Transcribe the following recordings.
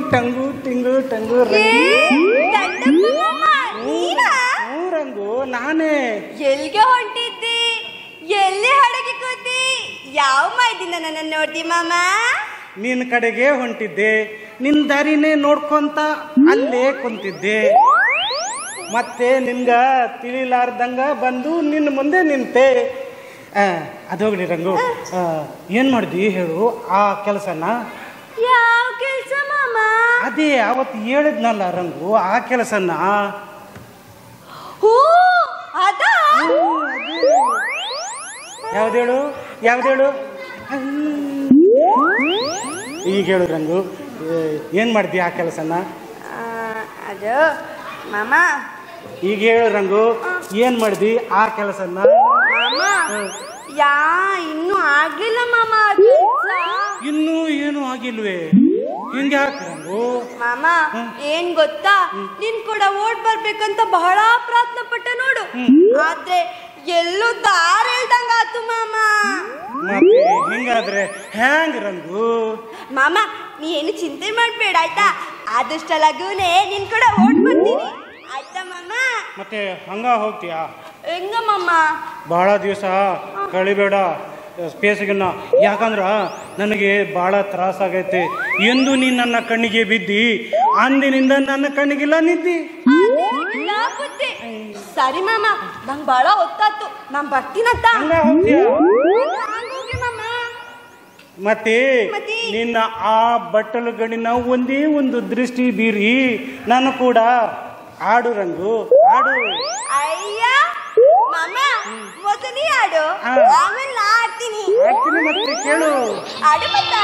Tongue ಟಿಂಗು tongue ರಂಗು ಹ್ಞೂ ರಂಗು ನಾನೇ ಎಲ್ಗೆ ಹೊಂಟಿದ್ದಿ ಎಲ್ಲಿ ಹಡಗಿ ಕೂತಿ ಯಾವ ಮೈದಿಂದ ನನ್ನ ನೋಡ್ದಿ ಮಾಮ ನಿನ್ನ ಕಡೆಗೆ ಹೊಂಟಿದ್ದೆ ನಿನ್ನ ದಾರಿನೇ ನೋಡ್ಕೊಂತ ಅಲ್ಲೇ ಕುಂತಿದ್ದೆ ಮತ್ತೆ ನಿನ್ಗ ತಿಳಿಲಾರ್ದಂಗ ಬಂದು ನಿನ್ನ ಮುಂದೆ ನಿಂತೆ ಆ, ಅದೋಗ್ಲಿ ರಂಗು ಆ, ಏನ್ ಮಾಡ್ದಿ ಹೇಳು ಆ ಕೆಲಸನ ಯಾವ ಕೆಲ್ಸ ಮಾಮ ಅದೇ ಅವತ್ತು ಹೇಳಿದ್ನಲ್ಲ ರಂಗು ಆ ಕೆಲಸನ ಹೂ ಅದ ಯಾವ್ದೇಳು ಯಾವ್ದೇಳು ಈಗ ಹೇಳು ರಂಗು ಏ, ಏನ್ ಮಾಡ್ದಿ ಆ ಕೆಲಸನ ಆ, ಅದು ಮಾಮ ಈಗ ಹೇಳು ರಂಗು ಏನ್ ಮಾಡ್ದಿ ಆ ಕೆಲಸನ ಮಾಮ ಯಾ ಇನ್ನೂ ಆಗ್ಲಿಲ್ಲ ಮಾಮ ಆ ಕೆಲ್ಸ ಇನ್ನೂ ಏನು ಆಗಿಲ್ವೇ ಹಿಂಗೆ ರಂಗು ಮಾಮ ಏನ್ ಗೊತ್ತಾ ನಿನ್ ಕೂಡ ಓಡ್ ಬರ್ಬೇಕಂತ ಬಹಳ ಪ್ರಯತ್ನ ಪಟ್ಟೆ ನೋಡು ಆದ್ರೆ ಎಲ್ಲೂ ದಾರಿ ಇಲ್ದಂಗ ಆತು ಮಾಮ ಮತ್ತೆ ಹಿಂಗಾದ್ರೆ ಹ್ಯಾಂಗ್ ರಂಗು ಮಾಮ ನೀ ಏನು ಚಿಂತೆ ಮಾಡ್ಬೇಡ ಆಯ್ತಾ ಆದಷ್ಟ ಲಗುನೆ ನಿನ್ ಕೂಡ ಓಡ್ ಬರ್ತೀನಿ ಆಯ್ತಾ ಮಾಮ ಮತ್ತೆ ಹಂಗ ಹೋಗ್ತೀಯಾ ಹೆಂಗ ಮಾಮ ಬಹಳ ದಿವಸ ಕಳಿಬೇಡ ಸ್ಪೇಸ್ಗಿನ್ನ ಯಾಕಂದ್ರ ನನಗೆ ಬಹಳ ತ್ರಾಸಾಗೈತೆ ಎಂದು ನೀ ನನ್ನ ಕಣ್ಣಿಗೆ ಬಿದ್ದಿ ಅಂದಿನಿಂದ ನನ್ನ ಕಣ್ಣಿಗಿಲ್ಲ ನಿದ್ದಿ ಇಲ್ಲ ಬುದ್ಧಿ ಸರಿ ಮಾಮ ನಂಗ್ ಬಹಳ ಹೊತ್ತಾತು ನಾನ್ ಬರ್ತೀನಂತ ಹಂಗ ಹೋಗ್ತೀಯಾ ಹೋಗಿ ಮಾಮ ಮತ್ತೆ ಮತ್ತೆ? ನಿನ್ನ ಆ ಬಟ್ಟಲು ಗಡಿನ ಒಂದೇ ಒಂದು ದೃಷ್ಟಿ ಬೀರಿ ನಾನು ಕೂಡ ಆಡು ರಂಗು ಆಡು ಅಯ್ಯ ಮಾಮ ಮೊದಲೇ ಆಡು ಹಾ. ಆಮೇಲೆ ನಾ ಆಡ್ತೀನಿ ಆಡ್ತೀನಿ ಮತ್ತೆ ಕೇಳು ಆಡು ಮತ್ತ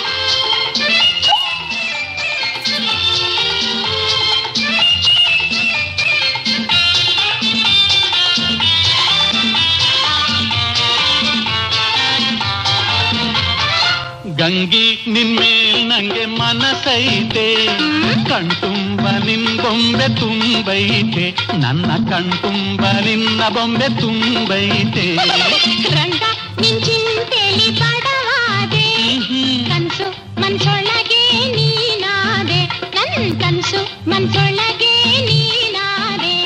ಗಂಗಿ ನಿನ್ಮೇಲ್ ನಂಗೆ ಮನಸೈತೆ ಕಣ್ತುಂಬ ನಿನ್ ಬೊಂಬೆ ತುಂಬೈತೆ ನನ್ನ ಕಣ್ತುಂಬ ನಿನ್ನ ಬೊಂಬೆ ತುಂಬೈತೆ ರಂಗ ನಿನ್ ಚಿಂತೆಲಿ ಬಡವಾದೆ ಕನ್ಸು ಮನ್ಸೊಳಗೆ ನೀನಾದೆ ನನ್ ಕನ್ಸು ಮನ್ಸೊಳಗೆ ನೀನಾದೆ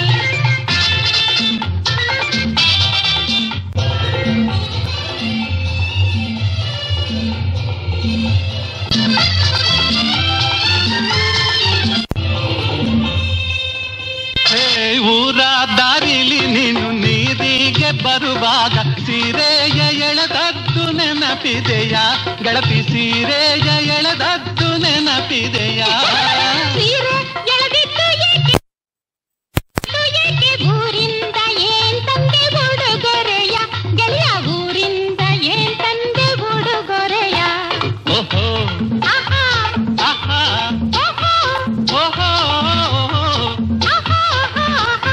ಹೇ ಊರ ದಾರಿಲಿ ನೀನು ನೀರಿಗೆ ಬರುವಾಗ ಸೀರೆಯ ಎಳೆದದ್ದು ನೆನಪಿದೆಯಾ ಗೆಳತಿ ಸೀರೆಯ ಎಳೆದದ್ದು ನೆನಪಿದೆಯಾ ಸೀರೆ ಎಳೆದಿದ್ದು ಏಕೆ ಏಕೆ ಊರಿಂದ ಏನ್ ತಂದೆ ಉಡುಗೊರೆಯ ಗೆಳೆಯ ಊರಿಂದ ಏನ್ ತಂದೆ ಉಡುಗೊರೆಯ ಓಹೋ ಆಹಾ ಆಹಾ ಓಹೋ ಓಹೋ ಆಹಾ ಆಹಾ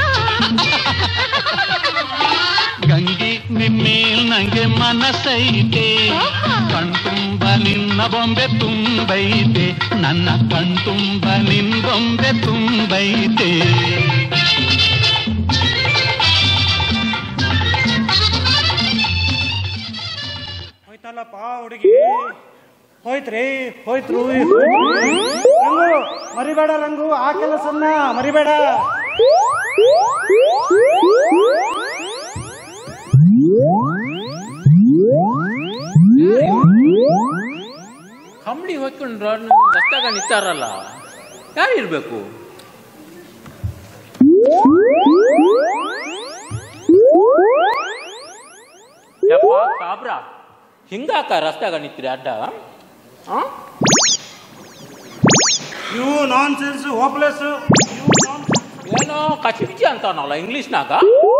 ಗಂಗಿ ನಿನ್ನೇಲ್ ನಂಗೆ ಮನಸೈತೆ ಕಣ್ತುಂಬ ನಿನ್ನ ಬೊಂಬೆ ತುಂಬೈತೆ ನನ್ನ ಕಣ್ತುಂಬ ನಿನ್ ಬೊಂಬೆ ತುಂಬೈತೆ ಹೋಯ್ತಲ್ಲಪ್ಪ ಹುಡುಗಿ ಹೋಯ್ತ್ರಿ ಹೋಯ್ತ್ರು ರಂಗು ಮರಿಬೇಡ ರಂಗು ಆ ಕೆಲಸನ್ನ ಮರಿಬೇಡ ಕಂಬಳಿ ಹೊತ್ಕೊಂಡು ರಸ್ತಾಗ ನಿಂತಾರಲ್ಲ ಯಾರು ಇರ್ಬೇಕು ಯಪ್ಪ ಕಾಬ್ರ ಹಿಂಗಾಕ ರಸ್ತಾಗ ನಿಂತೀರಿ ಅಡ್ಡ ಆ? ಯು ನಾನ್ ಸೆನ್ಸ್ ಹೋಪ್ಲೆಸ್ ಏನೋ ಕಚಿಪಿಚಿ ಅಂತಾನಲ್ಲ ಇಂಗ್ಲೀಷ್ನಾಗ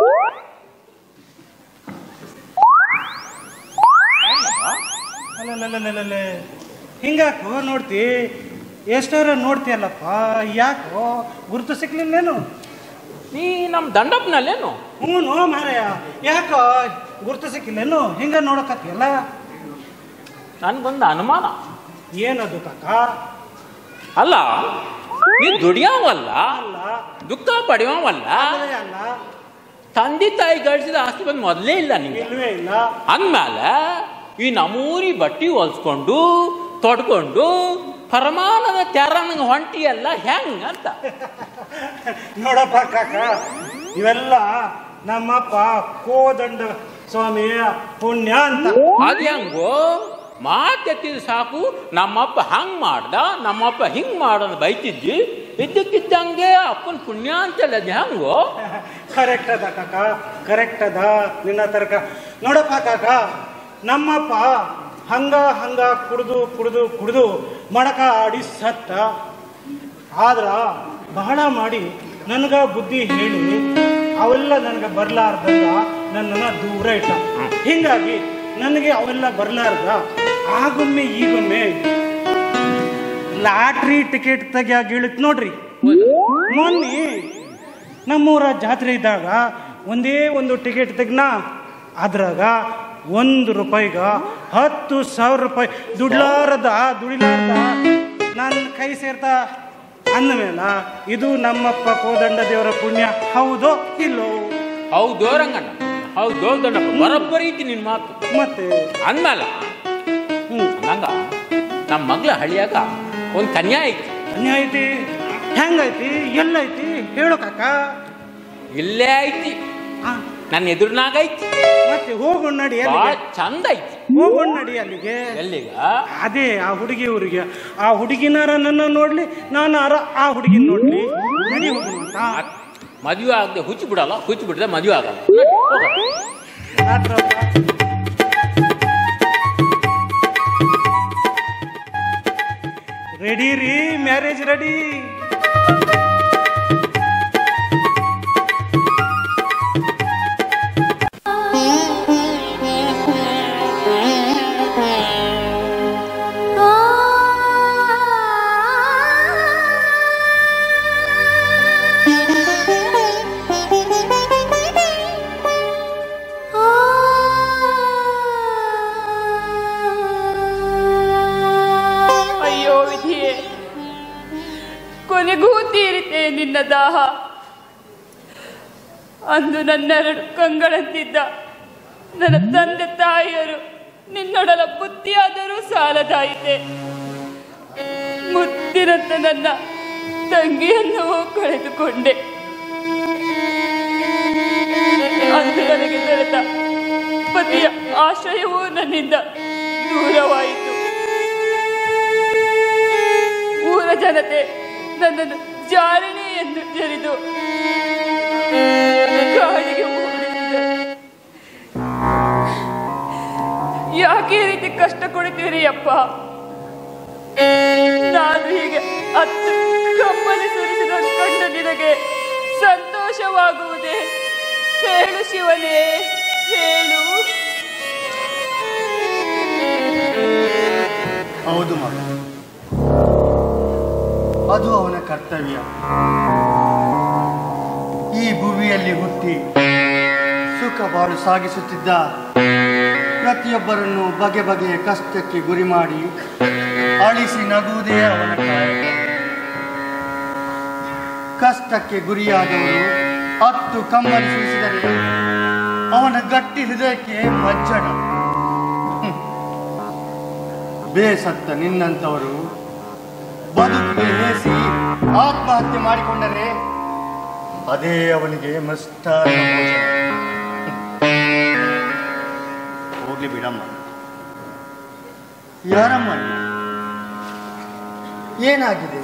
ಅಲ್ಲಲ್ಲಲ್ಲಲ್ಲೇ ಹಿಂಗಾಕು ನೋಡ್ತಿ ಎಷ್ಟಾರ ನೋಡ್ತೀಯಲ್ಲಪ್ಪ ಯಾಕೋ ಗುರುತು ಸಿಕ್ಲಿಲ್ಲೇನು ನೀ ನಮ್ಮ ದಂಡಪ್ಪನಲ್ಲೇನು ಹ್ಞೂ ನೋ ಮಾರಯ್ಯ ಯಾಕೋ ಗುರುತು ಸಿಕ್ಕಿಲ್ಲೇನು ಹಿಂಗ ನೋಡಕತ್ತಿಯಲ್ಲ ನನ್ಗೊಂದು ಅನುಮಾನ ಏನದು ಕಾಕ ಅಲ್ಲ ನೀ ದುಡಿಯೋವಲ್ಲ ಅಲ್ಲ ದುಃಖ ಪಡೆಯೋವಲ್ಲ ಅಲ್ಲವೇ ಅಲ್ಲ ತಂದೆ ತಾಯಿ ಗಳಿಸಿದ ಆಸ್ತಿ ಬಂದು ಮೊದಲೇ ಇಲ್ಲ ನಿಂಗೆ ಇಲ್ವೇ ಇಲ್ಲ ಅಂದ್ಮೇಲೆ ಈ ನಮೂರಿ ಬಟ್ಟಿ ಹೊಲ್ಸ್ಕೊಂಡು ತೊಡ್ಕೊಂಡು ಪರಮಾನದ ತ್ಯಾರನಿಗೆ ಹೊಂಟಿಯಲ್ಲ ಹೆಂಗ್ ಅಂತ ನೋಡಪ್ಪ ಕಾಕ ಇವೆಲ್ಲ ನಮ್ಮಪ್ಪ ಕೋದಂಡ ಸ್ವಾಮಿಯ ಪುಣ್ಯ ಅಂತ ಅದು ಹೆಂಗೋ ಮಾತೆತ್ತಿದ ಸಾಕು ನಮ್ಮಪ್ಪ ಹಂಗ್ ಮಾಡ್ದ ನಮ್ಮಪ್ಪ ಹಿಂಗ್ ಮಾಡೋದು ಬೈತಿದ್ದಿ ಇದ್ದಕ್ಕಿದ್ದಂಗೆ ಅಪ್ಪನ ಪುಣ್ಯ ಅಂತಲ್ಲ ಅದು ಹೆಂಗೋ ಕರೆಕ್ಟ್ ಅದ ಕಾಕ ಕರೆಕ್ಟ್ ಅದ ನಿನ್ನ ತರ್ಕ ನೋಡಪ್ಪ ಕಾಕ ನಮ್ಮಪ್ಪ ಹಂಗ ಹಂಗ ಕುಡ್ದು ಕುಡ್ದು ಕುಡ್ದು ಮಡಕ ಆಡಿ ಸತ್ತ ಆದ್ರ ಬಹಳ ಮಾಡಿ ನನಗ ಬುದ್ಧಿ ಹೇಳಿ ಅವೆಲ್ಲ ನನಗೆ ಬರ್ಲಾರ್ದಂಗ ನನ್ನನ್ನ ದೂರ ಇಟ್ಟ ಹಿಂಗಾಗಿ ನನಗೆ ಅವೆಲ್ಲ ಬರ್ಲಾರ್ದ ಆಗೊಮ್ಮೆ ಈಗೊಮ್ಮೆ ಲಾಟ್ರಿ ಟಿಕೆಟ್ ತೆಗಿಯಾಗ ಇಳಿತ್ ನೋಡ್ರಿ ಮೊನ್ನೆ ನಮ್ಮೂರ ಜಾತ್ರೆ ಇದ್ದಾಗ ಒಂದೇ ಒಂದು ಟಿಕೆಟ್ ತೆಗ್ನ ಅದ್ರಾಗ ಒಂದು ರೂಪಾಯಿಗ ಹತ್ತು ಸಾವಿರ ರೂಪಾಯಿ ದುಡ್ಲಾರದ ದುಡಿಲಾರ್ದ ನನ್ನ ಕೈ ಸೇರ್ತಾ ಅಂದಮೇಲ ಇದು ನಮ್ಮಪ್ಪ ಕೋದಂಡ ದೇವರ ಪುಣ್ಯ ಹೌದೋ ಇಲ್ಲೋ ಹೌದೋ ರಂಗಣ್ಣ ಹೌದೋ ದೊಡ್ಡಪ್ಪ ಬರೋಬ್ಬರಿ ಐತಿ ನಿನ್ ಮಾತು ಮತ್ತೆ ಅಂದ್ಮೇಲ ಹ್ಮ್ ನಂಗ ನಮ್ಮ ಮಗ್ಳ ಹಳಿಯಾಗ ಒಂದು ಕನ್ಯಾ ಐತಿ ಅನ್ಯಾಯ ಐತಿ ಹೆಂಗೈತಿ ಎಲ್ಲೈತಿ ಹೇಳು ಕಾಕ ಇಲ್ಲೇ ಐತಿ ಆ, ನನ್ನ ಎದುರ್ನಾಗ ಐತಿ ಮತ್ತೆ ಹೋಗೋಣ ನಡಿ ಭಾಳ ಅಲ್ಲಿಗೆ ಚಂದ ಐತಿ ಹೋಗೋಣ ನಡಿ ಅಲ್ಲಿಗೆ ಎಲ್ಲಿಗ ಅದೇ ಆ ಹುಡುಗಿ ಊರಿಗೆ ಆ ಹುಡುಗಿನಾರ ನನ್ನ ನೋಡ್ಲಿ ನಾನಾರ ಆ ಹುಡುಗಿನ ನೋಡ್ಲಿ ನಡಿ ಹೋಗೋಣ ಅಂತ ಮದುವೆ ಆಗದೆ ಹುಚ್ಚಿ ಬಿಡಲ್ಲ ಹುಚ್ಚಿ ಬಿಡದೆ ಮದುವೆ ಆಗಲ್ಲ ನಡಿ, ಹೋಗೋಣ. ರಾತ್ರಪ್ಪ. ರೆಡಿ ರೀ ಮ್ಯಾರೇಜ್ ರೆಡಿ ಅಯ್ಯೋ ವಿಧಿಯೇ ಕೊನೆಗೂ ತೀರಿತೆ ನಿನ್ನ ದಾಹ ಅಂದು ನನ್ನೆರಡು ಕಂಗಳಂತಿದ್ದ ನನ್ನ ತಂದೆ ತಾಯಿಯರು ನಿನ್ನೊಡಲ ಬುದ್ಧಿಯಾದರೂ ಸಾಲದಾಯಿತೆ ಮುತ್ತಿನಂತ ನನ್ನ ತಂಗಿಯನ್ನು ಕಳೆದುಕೊಂಡೆ ಅಂದು ನನಗೆ ದೊರೆತ ಪತಿಯ ಆಶ್ರಯವೂ ನನ್ನಿಂದ ದೂರವಾಯಿತು ಊರ ಜನತೆ ನನ್ನನ್ನು ಜಾರಣೆ ಎಂದು ಜರಿದು ಕಾಡಿಗೆ ಓಡಿಸಿದರು ಯಾಕೆ ಈ ರೀತಿ ಕಷ್ಟ ಕೊಡ್ತೀರಿ ಅಪ್ಪ ನಾನು ಹೀಗೆ ಹತ್ತು ಕಮ್ಮಲಿ ಸುರಿಸಿದ ಕಂಡು ನಿನಗೆ ಸಂತೋಷವಾಗುವುದೇ ಹೇಳು ಶಿವನೇ ಹೇಳು ಹೌದು ಮಗ ಅದು ಅವನ ಕರ್ತವ್ಯ ಈ ಭುವಿಯಲ್ಲಿ ಹುಟ್ಟಿ ಸುಖ ಬಾಳು ಸಾಗಿಸುತ್ತಿದ್ದ ಪ್ರತಿಯೊಬ್ಬರನ್ನು ಬಗೆ ಬಗೆಯ ಕಷ್ಟಕ್ಕೆ ಗುರಿ ಮಾಡಿ ಅಳಿಸಿ ನಗುವುದೇ ಅವನ ಕಾಯಕ ಕಷ್ಟಕ್ಕೆ ಗುರಿಯಾದವರು ಹತ್ತು ಕಂಬನಿ ಸುರಿಸಿದರೆ ಅವನ ಗಟ್ಟಿ ಹೃದಯಕ್ಕೆ ಮಜ್ಜಣ ಬೇಸತ್ತ ನಿನ್ನಂಥವರು ಬದುಕಿಗೆ ಹೇಸಿ ಆತ್ಮಹತ್ಯೆ ಮಾಡಿಕೊಂಡರೆ ಅದೇ ಅವನಿಗೆ ಮಸ್ತಾದ ಭೋಜನ ಹೋಗ್ಲಿ ಬಿಡಮ್ಮ ಯಾರಮ್ಮ ನೀನು? ಏನಾಗಿದೆ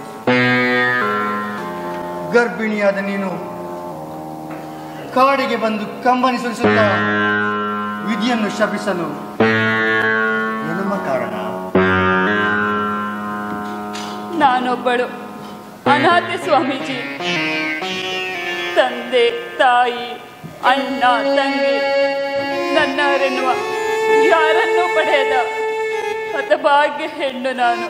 ಗರ್ಭಿಣಿಯಾದ ನೀನು ಕಾಡಿಗೆ ಬಂದು ಕಂಬನಿ ಸುರಿಸುತ್ತಾ ವಿಧಿಯನ್ನು ಶಪಿಸಲು ಏನಮ್ಮ ಕಾರಣ ನಾನೊಬ್ಬಳು ಅನಾಥೆ ಸ್ವಾಮೀಜಿ ತಂದೆ ತಾಯಿ ಅಣ್ಣ ತಂಗಿ ನನ್ನವರೆನ್ನುವ ಯಾರನ್ನೂ ಪಡೆಯದ ಹತಭಾಗ್ಯ ಹೆಣ್ಣು ನಾನು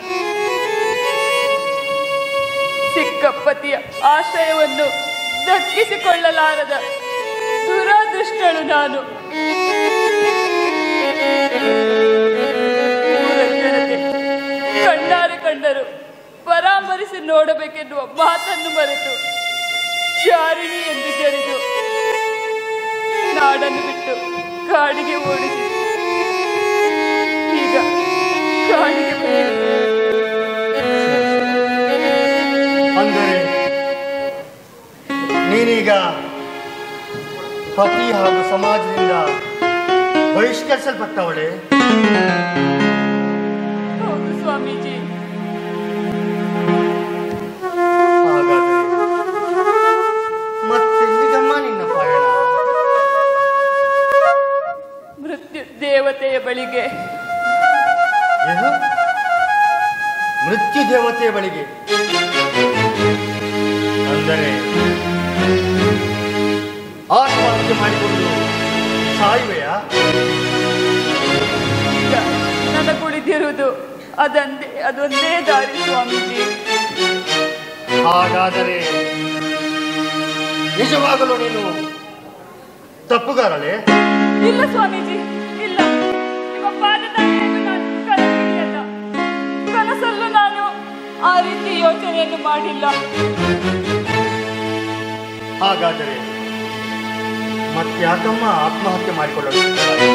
ಸಿಕ್ಕ ಪತಿಯ ಆಶ್ರಯವನ್ನು ದಕ್ಕಿಸಿಕೊಳ್ಳಲಾರದ ದುರಾದೃಷ್ಟಳು ನಾನು ಊರ ಜನತೆ ಕಣ್ಣಾರೆ ಕಂಡರು ಪರಾಮರಿಸಿ ನೋಡಬೇಕೆನ್ನುವ ಮಾತನ್ನು ಮರೆತು ಜಾರಿಣಿ ಎಂದು ಜರಿದು ನಾಡನ್ನು ಬಿಟ್ಟು ಕಾಡಿಗೆ ಓಡಿಸಿ ಈಗ ಕಾಡಿಗೆ ಬಂದಿದೆ ಪತಿ ಹಾಗೂ ಸಮಾಜದಿಂದ ಬಹಿಷ್ಕರಿಸಲ್ಪಟ್ಟವಳೆ ಹೌದು ಸ್ವಾಮೀಜಿ ಹಾಗಾದರೆ ಮತ್ತೆಲ್ಲಿಗಮ್ಮ ನಿನ್ನ ಪಯಣ ಮೃತ್ಯು ದೇವತೆಯ ಬಳಿಗೆ ಏನು ಮೃತ್ಯು ದೇವತೆಯ ಬಳಿಗೆ ಅಂದರೆ ಆತ್ಮಹತ್ಯೆ ಮಾಡಿಕೊಂಡು ಸಾಯುವೆಯಾ ಈಗ ನನ್ನ ಕುಳಿತಿರುವುದು ಅದಂದೇ ಅದೊಂದೇ ದಾರಿ ಸ್ವಾಮೀಜಿ ಹಾಗಾದರೆ ನಿಜವಾಗಲೂ ನೀನು ತಪ್ಪುಗಾರಳೆ ಇಲ್ಲ ಸ್ವಾಮೀಜಿ ಇಲ್ಲ ನಿಮ್ಮ ಪಾದದ ಮೇಲೆ ನಾನು ಕನಸಿದೆಯಲ್ಲ ಕನಸಲ್ಲೂ ನಾನು ಆ ರೀತಿ ಯೋಚನೆಯನ್ನು ಮಾಡಿಲ್ಲ ಹಾಗಾದರೆ ಮತ್ತ್ಯಾಕಮ್ಮ ಆತ್ಮಹತ್ಯೆ ಮಾಡಿಕೊಳ್ಳಲು ಸಿದ್ಧಳಾದೆ?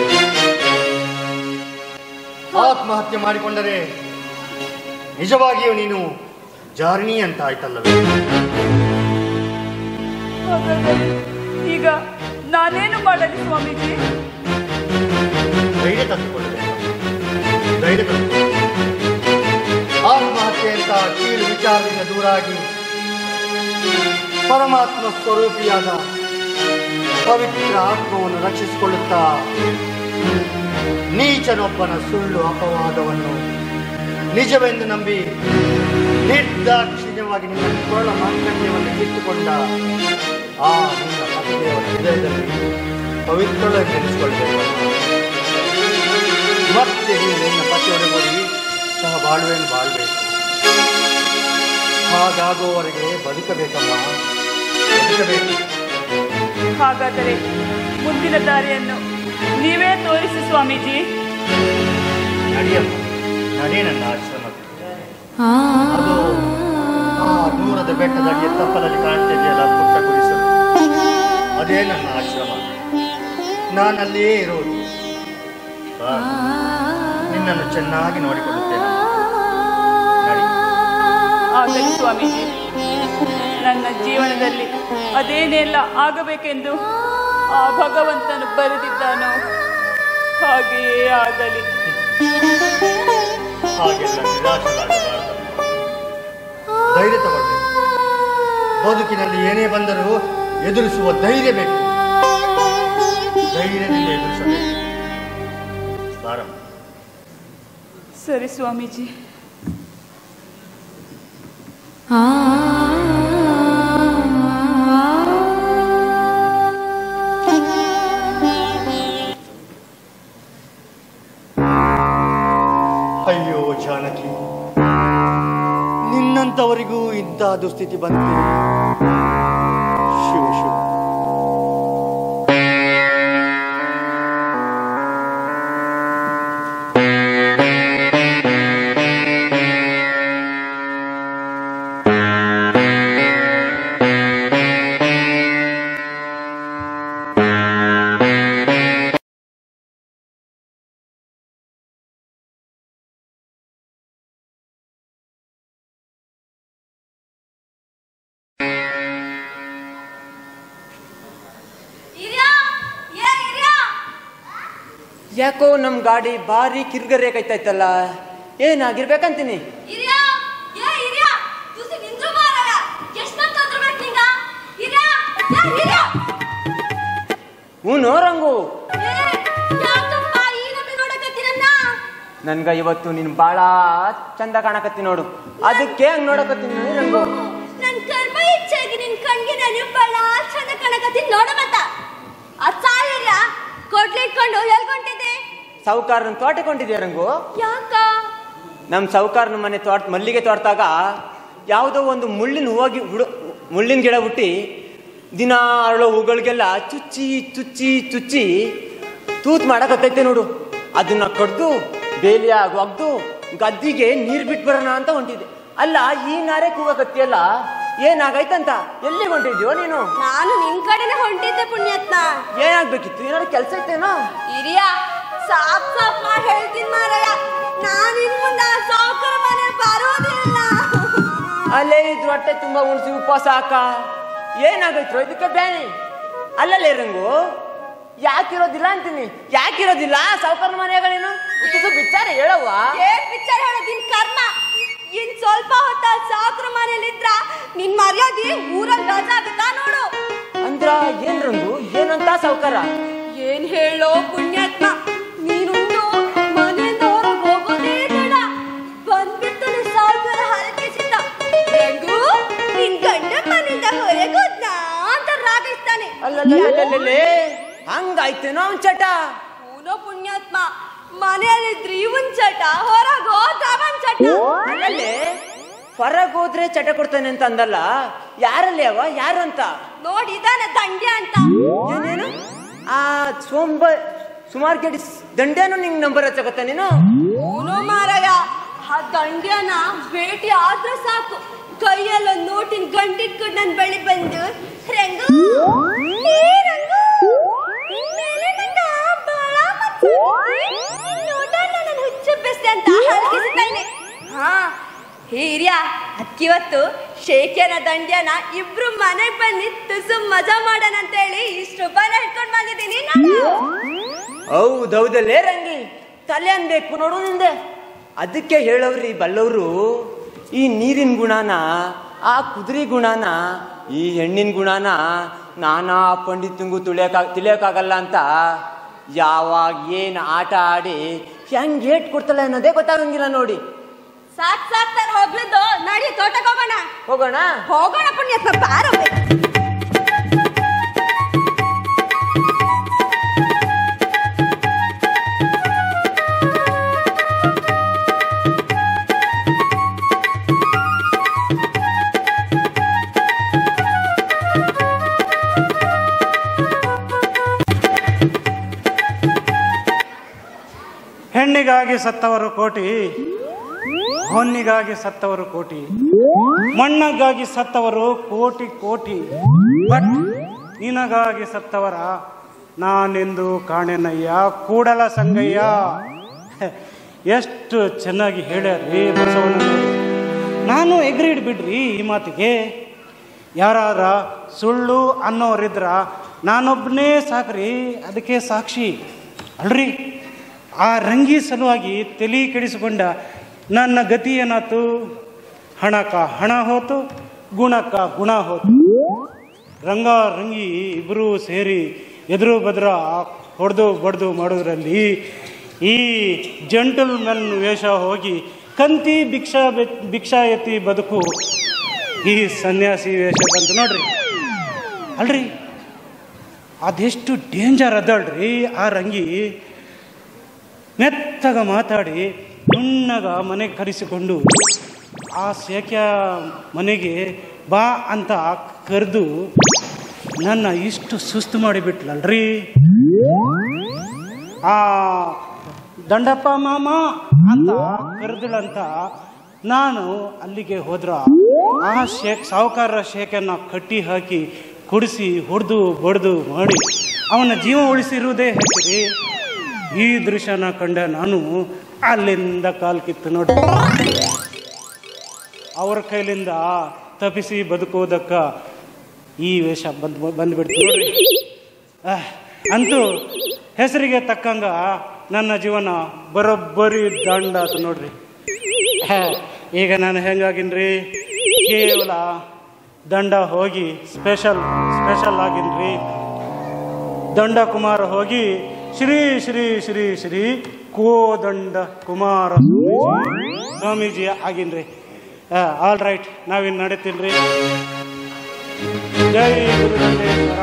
ಆತ್ಮಹತ್ಯೆ ಮಾಡಿಕೊಂಡರೆ ನಿಜವಾಗಿಯೂ ನೀನು ಜಾರಿಣಿ ಅಂತ ಆಯ್ತಲ್ಲವೇ ಹಾಗಾದರೆ ಈಗ ನಾನೇನು ಮಾಡಲಿ ಸ್ವಾಮೀಜಿ ಧೈರ್ಯ ತಂದುಕೊಳ್ಳಬೇಕು ಧೈರ್ಯ ತಂದುಕೊಳ್ಳಿ ಆತ್ಮಹತ್ಯೆ ಅಂತ ಕೀಳು ವಿಚಾರದಿಂದ ದೂರಾಗಿ ಪರಮಾತ್ಮ ಸ್ವರೂಪಿಯಾದ ಪವಿತ್ರ ಆತ್ಮವನ್ನು ರಕ್ಷಿಸಿಕೊಳ್ಳುತ್ತಾ ನೀಚನೊಬ್ಬನ ಸುಳ್ಳು ಅಪವಾದವನ್ನು ನಿಜವೆಂದು ನಂಬಿ ನಿರ್ದಾಕ್ಷಿಣ್ಯವಾಗಿ ನಿನ್ನ ಕೊರಳ ಮಾಂಗಲ್ಯವನ್ನು ಕಿತ್ತುಕೊಂಡ ಆ ನಿನ್ನ ಪತಿದೇವರ ಹೃದಯದಲ್ಲಿ ಪವಿತ್ರಳೆಂದೆನಿಸಿಕೊಳ್ಬೇಕು ಮತ್ತೆ ನೀನು ನಿನ್ನ ಪತಿಯೊಡಗೂಡಿ ಸಹ ಬಾಳುವೆಯನ್ನು ಬಾಳ್ಬೇಕು ಹಾಗಾಗುವವರೆಗೆ ಬದುಕಬೇಕಮ್ಮ ಬದುಕಬೇಕು ಹಾಗಾದರೆ ಮುಂದಿನ ದಾರಿಯನ್ನು ನೀವೇ ತೋರಿಸಿ ಸ್ವಾಮೀಜಿ ನಡಿಯಮ್ಮ ನಡಿ ನನ್ನ ಆಶ್ರಮಕ್ಕೆ ಅದು ಆ ದೂರದ ಬೆಟ್ಟದ ಅಡಿಯ ತಪ್ಪಲಲ್ಲಿ ಕಾಣ್ತಿದೆಯಲ್ಲ ಪುಟ್ಟ ಗುಡಿಸಲು ಅದೇ ನನ್ನ ಆಶ್ರಮ ನಾನಲ್ಲಿಯೇ ಇರೋದು ಬಾ, ನಿನ್ನನ್ನು ಚೆನ್ನಾಗಿ ನೋಡಿಕೊಳ್ಳುತ್ತೇನೆ ನಡಿ ಆಗಲಿ ಸ್ವಾಮೀಜಿ ನನ್ನ ಜೀವನದಲ್ಲಿ ಅದೇನೆಲ್ಲ ಆಗಬೇಕೆಂದು ಆ ಭಗವಂತನು ಬರೆದಿದ್ದಾನೋ ಹಾಗೆಯೇ ಆಗಲಿ ಹಾಗೆಲ್ಲ ನಿರಾಶರಾಗಬಾರದು ಧೈರ್ಯ ತಗೊಳ್ಬೇಕು ಬದುಕಿನಲ್ಲಿ ಏನೇ ಬಂದರೂ ಎದುರಿಸುವ ಧೈರ್ಯ ಬೇಕು ಧೈರ್ಯದಿಂದ ಎದುರಿಸಬೇಕು ಬಾರಮ್ಮ ಸರಿ ಸ್ವಾಮೀಜಿ ಅಯ್ಯೋ ಜಾನಕಿ ನಿನ್ನಂಥವರಿಗೂ ಇಂಥ ದುಸ್ಥಿತಿ ಬಂತು ಶಿವ ಶಿವ ಯಾಕೋ ನಮ್ ಗಾಡಿ ಭಾರಿ ಕಿರ್ಗರೆ ಕೈತೈತಲ್ಲ ಏನಾಗಿರ್ಬೇಕಂತೀನಿ ಹಿರಿಯ ಏ ಹಿರಿಯ ತುಸಿ ನಿಂದ್ರು ಮಾರಾಯ ಎಷ್ಟೊತ್ತು ತೊಂದ್ರಬೇಕು ನಿಂಗ ಹಿರಿಯ ಏ ಹಿರಿಯ ಹ್ಞೂ ರಂಗು ಏ ಯಾಕಪ್ಪ ಈ ನಮ್ಮೆ ನೋಡಕತ್ತೀರನ್ನ ನನ್ಗ ಇವತ್ತು ನೀನ್ ಬಾಳ ಚಂದ ಕಾಣಕತ್ತಿ ನೋಡು ಅದಕ್ಕೆ ಹಂಗ್ ನೋಡಕತ್ತೀನಿ ರಂಗು ನನ್ ಕರ್ಮ ಇಚ್ಛೆಗೆ ನಿನ್ ಕಣ್ಗೆ ನಾನು ಬಹಳ ಚಂದ ಕಣಕತ್ತೀನಿ ನೋಡ ಮತ್ತ ಅದ್ ಸಾಲಿಲ್ಲ ಕೊಡ್ಲಿ ಇಟ್ಕೊಂಡು ಎಲ್ಕೊಂಡಿದ್ದೆ ಸಾವುಕಾರನ ತೋಟಕೊಂಡಿದ್ಯಾ ರಂಗು ಯಾಕ ನಮ್ ಸಾವುಕಾರನ ಮನೆ ತೋಟ ಮಲ್ಲಿಗೆ ತೋಟದಾಗ ಯಾವುದೋ ಒಂದು ಮುಳ್ಳಿನ ಹೂವಾಗಿ ಹುಡು ಮುಳ್ಳಿನ ಗಿಡ ಹುಟ್ಟಿ ದಿನ ಅರಳೋ ಹೂಗಳಿಗೆಲ್ಲ ಚುಚ್ಚಿ ಚುಚ್ಚಿ ಚುಚ್ಚಿ ತೂತ್ ಮಾಡಕತ್ತೈತೆ ನೋಡು ಅದನ್ನ ಕಡ್ದು ಬೇಲಿಯಾಗ ಒಗ್ದು ಗದ್ದಿಗೆ ನೀರ್ ಬಿಟ್ಬರೋಣ ಅಂತ ಹೊಂಟಿದೆ ಅಲ್ಲ ಈ ನಾರೇ ಕೂಗಕತ್ತಿಯಲ್ಲ ಏನಾಗೈತಂತ ಎಲ್ಲಿ ಹೊಂಟಿದ್ಯೋ ನೀನು ನಾನು ನಿನ್ ಕಡೆನೆ ಹೊಂಟಿದ್ದೆ ಪುಣ್ಯತ್ನ ಏನಾಗ್ಬೇಕಿತ್ತು ಏನಾದ್ರು ಕೆಲಸ ಐತೇನೋ ಹಿರಿಯ ಸಾಪ್ ಸಾಪ್ ಮಾಡಿ ಹೇಳ್ತೀನಿ ಮಾರಾಯ ನಾನು ಇನ್ ಮುಂದೆ ಆ ಸಾವುಕಾರ ಮನೆ ಬರೋದಿಲ್ಲ ಅಲ್ಲೇ ಇದ್ರು ಹೊಟ್ಟೆ ತುಂಬಾ ಉಣಿಸಿ ಉಪವಾಸ ಹಾಕ ಏನಾಗೈತ್ರೋ ಇದಕ್ಕೆ ಬ್ಯಾನಿ ಅಲ್ಲಲ್ಲೇ ರಂಗು ಯಾಕಿರೋದಿಲ್ಲ ಅಂತೀನಿ ಯಾಕಿರೋದಿಲ್ಲ ಸಾವುಕಾರ ಮನೆಯಾಗ ನೀನು ಉತ್ತಿಸು ಬಿಚ್ಚಾರ ಹೇಳವ್ವ ಏನ್ ಪಿಕ್ಚರ್ ಹೇಳೋದಿನ್ ಕರ್ಮ ಇನ್ ಸ್ವಲ್ಪ ಹೊತ್ತ ಸಾಕ್ರ ಮನೇಲಿದ್ರ ನಿನ್ ಮರ್ಯಾದೆ ಊರಲ್ಲಿ ರಜಾ ಆಗುತ್ತಾ ನೋಡು ಅಂದ್ರ ಏನ್ ರಂಗು ಏನಂತ ಸಾವುಕಾರ ಏನ್ ಹೇಳೋ ಪುಣ್ಯಾತ್ಮ ನೀನುಂಡು ಮನೆಯಿಂದ ಹೊರಗೆ ಹೋಗೋದೇ ಬೇಡ ಬಂದ್ಬಿಟ್ಟು ನೀ ಸಾವ್ಕಾರ ಹರಕೆಸಿದ್ದ ಹೆಂಗು ನಿನ್ ಗಂಡ ಮನೆಯಿಂದ ಹೊರಗೆ ಹೋದ್ನಾ ಅಂತ ರಾಗಿಸ್ತಾನೆ ಅಲ್ಲಲ್ಲೇ ಹಂಗಾಯ್ತೇನೋ ಅವನ್ ಚಟ ಅವನೋ ಪುಣ್ಯಾತ್ಮ ಮನೆಯಲ್ಲಿದ್ರೆ ಇವನ್ ಚಟ ಹೊರಗೆ ಹೋದ ಅವನ್ ಚಟ ಅಲ್ಲಲ್ಲೇ ಹೊರಗ್ ಹೋದ್ರೆ ಚಟ ಕೊಡ್ತಾನೆ ಅಂತ ಅಂದಲ್ಲ ಯಾರಲ್ಲಿ ಅವ ಯಾರು ಅಂತ ನೋಡಿ ಇದಾನ ದಂಡ್ಯ ಅಂತ ಏನೇನು ಆ ಸೋಂಬ ಸುಮಾರು ಕೇಳಿ ದಂಡ್ಯಾನು ನಿಂಗ್ ನಂಬರ್ ಹಚ್ಚಕತ್ತ ನೀನು ಅವನು ಮಾರಾಯ ಆ ದಂಡ್ಯನ ಭೇಟಿ ಆದ್ರೆ ಸಾಕು ಕೈಯಲ್ಲ ನೋಟಿನ ಗಂಟಿಟ್ಕೊಂಡು ನನ್ ಬಳಿ ಬಂದು ರಂಗು ಏ ರಂಗು, ನಿನ್ ಮೇಲೆ ನಂಗ ಬಾಳ ಮತ್ಸರ. ನಿನ್ ನೋಟ ನನ್ನನ್ನ ಹುಚ್ಚೆಬ್ಬಿಸ್ದೆ ಅಂತ ಹರಕಿಸ್ತಾನೆ. ಹಾ ಹಿರಿಯ ಅಕ್ಕಿವತ್ತು ಶೇಖ್ಯನ ದಂಡ್ಯನ ಇಬ್ರು ಮನೆಗ್ ಬಂದು ತುಸು ಮಜಾ ಮಾಡೋಣ ಅಂತ ಹೇಳಿ ಇಷ್ಟು ರೂಪಾಯಿನ ಹಿಡ್ಕೊಂಡ್ ಬಂದಿದ್ದೀನಿ ನಾನು ಹೌದೌದಲ್ಲೇ ರಂಗಿ ತಲೆ ಅನ್ಬೇಕು ನೋಡು ನಿಂದೆ ಅದಕ್ಕೆ ಹೇಳವ್ರಿ ಬಲ್ಲವರು ಈ ನೀರಿನ ಗುಣನ ಆ ಕುದುರೆ ಗುಣನ ಈ ಹೆಣ್ಣಿನ ಗುಣನ ನಾನಾ ಪಂಡಿತಂಗೂ ತುಳಿಯಕ ತಿಳಿಯೋಕ್ಕಾಗಲ್ಲ ಅಂತ ಯಾವಾಗ ಏನು ಆಟ ಆಡಿ ಹೆಂಗ್ ಏಟ್ ಕೊಡ್ತಾಳೆ ಅನ್ನೋದೇ ಗೊತ್ತಾಗಂಗಿಲ್ಲ ನೋಡಿ ಸಾಕ್ ಸಾಕ್ ನಾನು ಹೋಗ್ಲಿದ್ದು ನಡಿ ತೋಟಕ್ಕೆ ಹೋಗೋಣ ಹೋಗೋಣ ಹೋಗೋಣ ಪುಣ್ಯತ್ಮ ಬಾರೋ ಹೆಣ್ಣಿಗಾಗಿ ಸತ್ತವರು ಕೋಟಿ ಹೊನ್ನಿಗಾಗಿ ಸತ್ತವರು ಕೋಟಿ ಮಣ್ಣಗಾಗಿ ಸತ್ತವರು ಕೋಟಿ ಕೋಟಿ ಬಟ್ ನಿನಗಾಗಿ ಸತ್ತವರ ನಾನೆಂದು ಕಾಣೆನಯ್ಯ ಕೂಡಲ ಸಂಗಯ್ಯ ಎಷ್ಟು ಚೆನ್ನಾಗಿ ಹೇಳ್ಯಾರ್ರಿ ಬಸವಣ್ಣನವರು ನಾನು ಎಗ್ರಿಡ್ ಬಿಡ್ರಿ ಈ ಮಾತಿಗೆ ಯಾರಾರ ಸುಳ್ಳು ಅನ್ನೋರಿದ್ರ ನಾನೊಬ್ಬನೇ ಸಾಕ್ರಿ ಅದಕ್ಕೆ ಸಾಕ್ಷಿ ಅಲ್ರಿ ಆ ರಂಗಿ ಸಲುವಾಗಿ ತಲೆ ಕೆಡಿಸಿಕೊಂಡ ನನ್ನ ಗತಿ ಏನಾತು ಹಣಕ ಹಣ ಹೋತು ಗುಣಕ್ಕ ಗುಣ ಹೋತು ರಂಗ ರಂಗಿ ಇಬ್ಬರೂ ಸೇರಿ ಎದುರು ಬದ್ರ ಹೊಡೆದು ಬಡ್ದು ಮಾಡೋದ್ರಲ್ಲಿ ಈ ಜಂಟಲ್ ಮೆನ್ ವೇಷ ಹೋಗಿ ಕಂತಿ ಭಿಕ್ಷಾ ಬೆ- ಭಿಕ್ಷಾ ಎತ್ತಿ ಬದುಕು ಈ ಸನ್ಯಾಸಿ ವೇಷ ಬಂತು ನೋಡ್ರಿ ಅಲ್ರಿ ಅದೆಷ್ಟು ಡೇಂಜರ್ ಅದಳ್ರಿ ಆ ರಂಗಿ ಮೆತ್ತಗ ಮಾತಾಡಿ ನುಣ್ಣಗ ಮನೆಗೆ ಕರೆಸಿಕೊಂಡು ಆ ಸೇಕ್ಯ ಮನೆಗೆ ಬಾ ಅಂತ ಕರೆದು ನನ್ನ ಇಷ್ಟು ಸುಸ್ತು ಮಾಡಿಬಿಟ್ಲಲ್ರಿ ಆ ದಂಡಪ್ಪ ಮಾಮ ಅಂತ ಕರೆದಳಂತ ನಾನು ಅಲ್ಲಿಗೆ ಹೋದ್ರ ಆ ಶೇಕ್ ಸಾಹುಕಾರರ ಶೇಖನ್ನ ಕಟ್ಟಿ ಹಾಕಿ ಕುಡಿಸಿ ಹೊಡೆದು ಬಡ್ದು ಮಾಡಿ ಅವನ ಜೀವ ಉಳಿಸಿರುವುದೇ ಹೆಚ್ಚಿರಿ ಈ ದೃಶ್ಯನ ಕಂಡ ನಾನು ಅಲ್ಲಿಂದ ಕಾಲ್ ಕಿತ್ತು ನೋಡಿ ಅವ್ರ ಕೈಲಿಂದ ತಪ್ಪಿಸಿ ಬದುಕೋದಕ್ಕ ಈ ವೇಷ ಬಂದ್ ಬಂದ್ಬಿಡ್ತು ನೋಡ್ರಿ ಆಹ್, ಅಂತೂ ಹೆಸರಿಗೆ ತಕ್ಕಂಗ ನನ್ನ ಜೀವನ ಬರೋಬ್ಬರಿ ದಂಡ ಆತು ನೋಡ್ರಿ ಹೇ, ಈಗ ನಾನು ಹೆಂಗಾಗಿನ್ರಿ ಕೇವಲ ದಂಡ ಹೋಗಿ ಸ್ಪೆಷಲ್ ಸ್ಪೆಷಲ್ ಆಗಿನ್ರಿ ದಂಡ ಕುಮಾರ ಹೋಗಿ ಶ್ರೀ ಶ್ರೀ ಶ್ರೀ ಶ್ರೀ ಕೋದಂಡ ಕುಮಾರ ಸ್ವಾಮೀಜಿ ಸ್ವಾಮೀಜಿ ಆಗಿನ್ರಿ ಆಲ್ ರೈಟ್ ನಾವಿನ್ ನಡೀತೀನ್ರಿ ಜೈ ಗುರುದಂಡೇಶ್ವರ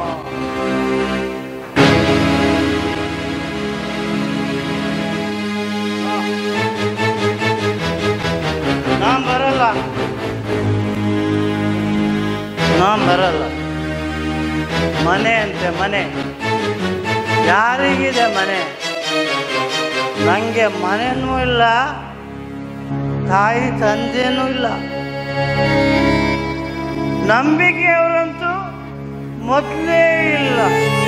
ನಾನ್ ಬರಲ್ಲ ನಾನ್ ಬರಲ್ಲ ಮನೆ ಅಂತೆ ಮನೆ ಯಾರಿಗಿದೆ ಮನೆ ನನಗೆ ಮನೆನೂ ಇಲ್ಲ ತಾಯಿ ತಂದೆನೂ ಇಲ್ಲ ನಂಬಿಕೆಯವರಂತೂ ಮೊದಲೇ ಇಲ್ಲ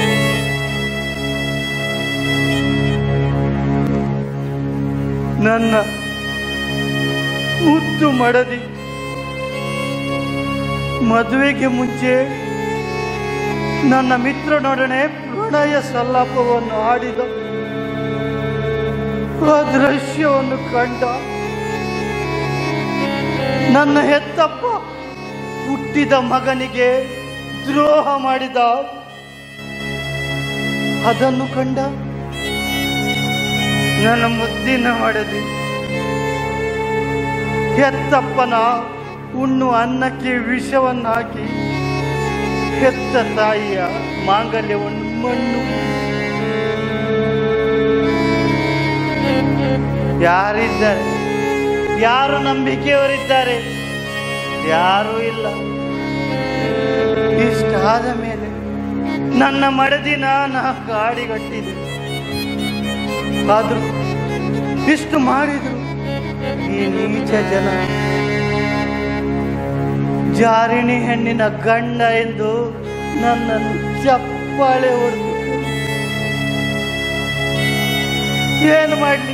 ನನ್ನ ಮುದ್ದು ಮಡದಿ ಮದುವೆಗೆ ಮುಂಚೆ ನನ್ನ ಮಿತ್ರನೊಡನೆ ಪ್ರಣಯ ಸಲ್ಲಾಪವನ್ನು ಆಡಿದ ಆ ದೃಶ್ಯವನ್ನು ಕಂಡ ನನ್ನ ಹೆತ್ತಪ್ಪ ಹುಟ್ಟಿದ ಮಗನಿಗೆ ದ್ರೋಹ ಮಾಡಿದ ಅದನ್ನು ಕಂಡ ನನ್ನ ಮುದ್ದಿನ ಮಡದಿ ಹೆತ್ತಪ್ಪನ ಉಣ್ಣು ಅನ್ನಕ್ಕೆ ವಿಷವನ್ನು ಹಾಕಿ ಹೆತ್ತ ತಾಯಿಯ ಮಾಂಗಲ್ಯವನ್ನು ಮಣ್ಣು ಯಾರಿದ್ದಾರೆ ಯಾರು ನಂಬಿಕೆಯವರಿದ್ದಾರೆ ಯಾರೂ ಇಲ್ಲ ಇಷ್ಟಾದ ಮೇಲೆ ನನ್ನ ಮಡದಿನ ನಾ ಕಾಡಿಗಟ್ಟಿದೆ ಆದ್ರೂ ಇಷ್ಟು ಮಾಡಿದ್ರು ಈ ನೀಚ ಜನ ಜಾರಿಣಿ ಹೆಣ್ಣಿನ ಗಂಡ ಎಂದು ನನ್ನನ್ನು ಚಪ್ಪಾಳೆ ಹೊಡೆದು ಏನು ಮಾಡಲಿ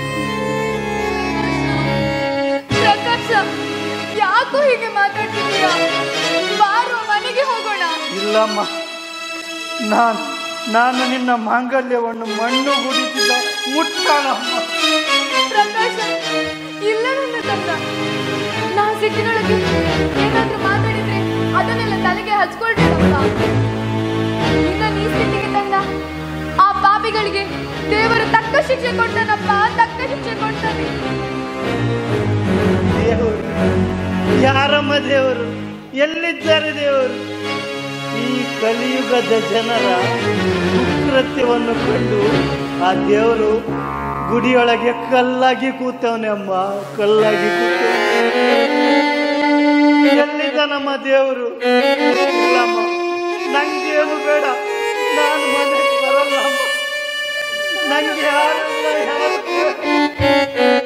ಪ್ರಕಾಶ ಯಾಕೋ ಹೀಗೆ ಮಾತಾಡ್ತಿದ್ದೀರಾ ಬಾರೋ ಮನೆಗೆ ಹೋಗೋಣ ಇಲ್ಲಮ್ಮ ನಾನು ನಾನು ನಿನ್ನ ಮಾಂಗಲ್ಯವನ್ನು ಮಣ್ಣು ಗುಡಿಸಿದ ಮುಟ್ಟಾಳಮ್ಮ ಪ್ರಕಾಶ ಇಲ್ಲ ನನ್ನ ತಮ್ಮ ನಾ ಸಿಟ್ಟಿನೊಳಗೆ ಏನಾದ್ರೂ ಮಾತಾಡಿದ್ರೆ ಅದನ್ನೆಲ್ಲ ತಲೆಗೆ ಹಚ್ಕೊಳ್ಬೇಡಪ್ಪ ನಿನ್ನ ಈ ಸ್ಥಿತಿಗೆ ತಂದ ಆ ಪಾಪಿಗಳಿಗೆ ದೇವರು ತಕ್ಕ ಶಿಕ್ಷೆ ಕೊಡ್ತಾನಪ್ಪ ತಕ್ಕ ಶಿಕ್ಷೆ ಕೊಡ್ತಾನೆ ದೇವರು ಯಾರಮ್ಮ ದೇವರು ಎಲ್ಲಿದ್ದಾರೆ ದೇವರು ಈ ಕಲಿಯುಗದ ಜನರ ಕುಕೃತ್ಯವನ್ನು ಕಂಡು ಆ ದೇವರು ಗುಡಿಯೊಳಗೆ ಕಲ್ಲಾಗಿ ಕೂತವನೆ ಅಮ್ಮ ಕಲ್ಲಾಗಿ ಕೂತವನೆ ಎಲ್ಲಿದ್ದ ನಮ್ಮ ದೇವರು ಇಲ್ಲಮ್ಮ ನಂಗೇನು ಬೇಡ ನಾನು ಮನೆಗೆ ಬರಲ್ಲ ಅಮ್ಮ ನಂಗೆ ಯಾರಲ್ಲ ಯಾರು ಬೇಡ.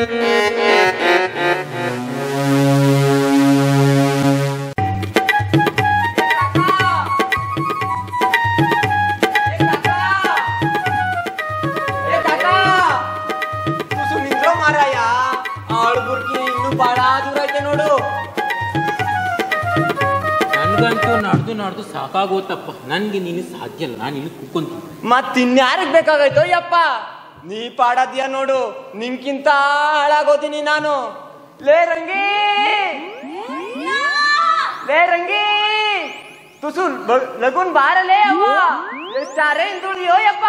ತುಸು ನಿಂದ್ರೋ ಮಾರಾಯ ಆಳ್ಬುರ್ಕಿ ಇನ್ನು ಬಹಳ ದೂರ ಐತೆ ನೋಡು ನನ್ಗಂತೂ ನಡೆದು ನಡೆದು ಸಾಕಾಗೋತಪ್ಪ ನನ್ಗೆ ನೀನು ಸಾಧ್ಯ ಇಲ್ಲ ನಾನು ಇನ್ನು ಕೂಕೊಂತೀನಿ ಮತ್ ಇನ್ಯಾರಿಗ್ ಬೇಕಾಗೈತೋ ಯಪ್ಪ ನೀ ಪಾಡದ್ಯ ನೋಡು ನಿನ್ಕಿಂತ ಹಾಳಾಗೋತೀನಿ ನಾನು ಲೇ ರಂಗಿ ಲೇ ರಂಗಿ ತುಸು ಬ- ಲಗುನ್ ಬಾರಲೇ ಅವ್ವ ಎಷ್ಟಾರೆ ಹಿಂದುಳಿಯೋ ಯಪ್ಪ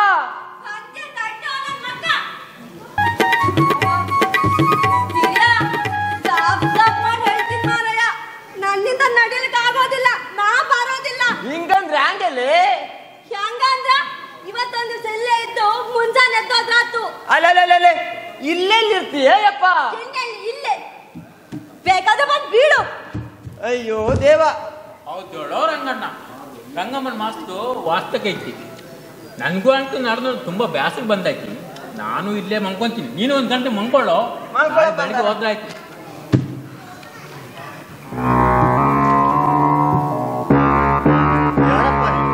ನನ್ನಿಂದ ನಡೀಲಿಕ್ಕೆ ಆಗೋದಿಲ್ಲ ನಾ ಬರೋದಿಲ್ಲ ಹಿಂಗಂದ್ರೆ ಹ್ಯಾಂಗಲೇ ಹೆಂಗಂದ್ರ ಇವತ್ತೊಂದು ಇಲ್ಲೇ ಇದ್ದು ಮುಂಜಾನೆ ಎದ್ದೋದ್ರಾತು ಅಲ್ಲೇ ಇಲ್ಲೆಲ್ಲಿರ್ತೀಯ ಯಪ್ಪ ಎಲ್ಲೆಲ್ಲಿ ಇಲ್ಲೇ ಬೇಕಾದ್ರೆ ಬಂದು ಬೀಳು ಅಯ್ಯೋ ದೇವ ಹೌದು ಹೇಳೋ ರಂಗಣ್ಣ ರಂಗಮ್ಮನ ಮಾಸ್ತು ವಾಸ್ತಕೈತಿ ನನಗೂ ಅಂತೂ ನಡೆದು ತುಂಬ ಬ್ಯಾಸರ ಬಂದೈತಿ ನಾನು ಇಲ್ಲೇ ಮಂಕೊಂತೀನಿ ನೀನು ಒಂದು ಗಂಟೆ ಮಂಕೊಳ್ಳೋ ಮಲ್ಕೊಳ್ಳೋ ನಾಳೆ ಬೆಳಿಗ್ಗೆ ಬಂಗಾರ. ಹೋದ್ರಾಯ್ತು ಯಾರಪ್ಪ ನೀವು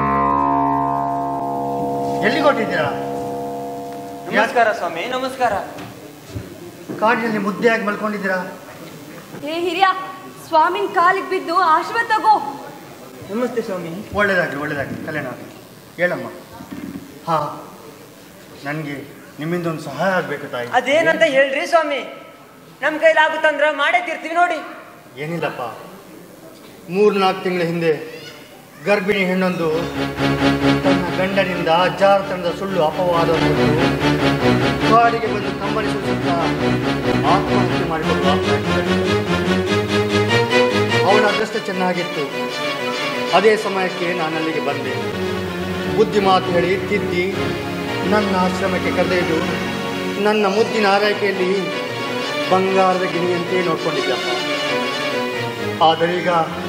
ಎಲ್ಲಿಗೆ ಹೊಟ್ಟಿದ್ದೀರಾ ನಮಸ್ಕಾರ ಸ್ವಾಮಿ ನಮಸ್ಕಾರ ಕಾಡಿನಲ್ಲಿ ಮುದ್ದೆಯಾಗಿ ಮಲ್ಕೊಂಡಿದ್ದೀರಾ ಏ ಹಿರಿಯ ಸ್ವಾಮಿನ್ ಕಾಲಿಗೆ ಬಿದ್ದು ಆಶೀರ್ವಾದ ತಗೋ ನಮಸ್ತೆ ಸ್ವಾಮಿ ಒಳ್ಳೇದಾಗಲಿ ಒಳ್ಳೇದಾಗಲಿ ಕಲ್ಯಾಣ ಆಗಲಿ ಹೇಳಮ್ಮ ಹಾ ನನಗೆ ನಿಮ್ಮಿಂದ ಒಂದು ಸಹಾಯ ಆಗಬೇಕು ತಾಯಿ ಅದೇನಂತ ಹೇಳ್ರಿ ಸ್ವಾಮಿ ನಮ್ ಕೈಲಾಗುತ್ತಂದ್ರ ಮಾಡೇ ತೀರ್ತೀವಿ ನೋಡಿ ಏನಿಲ್ಲಪ್ಪ ಮೂರ್ನಾಲ್ಕು ತಿಂಗಳ ಹಿಂದೆ ಗರ್ಭಿಣಿ ಹೆಣ್ಣೊಂದು ತನ್ನ ಗಂಡನಿಂದ ಜಾರತನದ ಸುಳ್ಳು ಅಪವಾದವನ್ನು ಹೊತ್ತು ಕಾಡಿಗೆ ಬಂದು ಕಂಬನಿ ಸುರಿಸುತ್ತಾ ಆತ್ಮಹತ್ಯೆ ಮಾಡಿಕೊಂಡು ಅವಳ ಅದೃಷ್ಟ ಚೆನ್ನಾಗಿತ್ತು ಅದೇ ಸಮಯಕ್ಕೆ ನಾನು ಅಲ್ಲಿಗೆ ಬಂದೆ ಬುದ್ಧಿ ಮಾತು ಹೇಳಿ ತಿದ್ದಿ ನನ್ನ ಆಶ್ರಮಕ್ಕೆ ಕರೆದೊಯ್ದು ನನ್ನ ಮುದ್ದಿನ ಆರೈಕೆಯಲ್ಲಿ ಬಂಗಾರದ ಗಿಣಿಯಂತೆ ನೋಡ್ಕೊಂಡಿದ್ದಪ್ಪ ಆದರೀಗ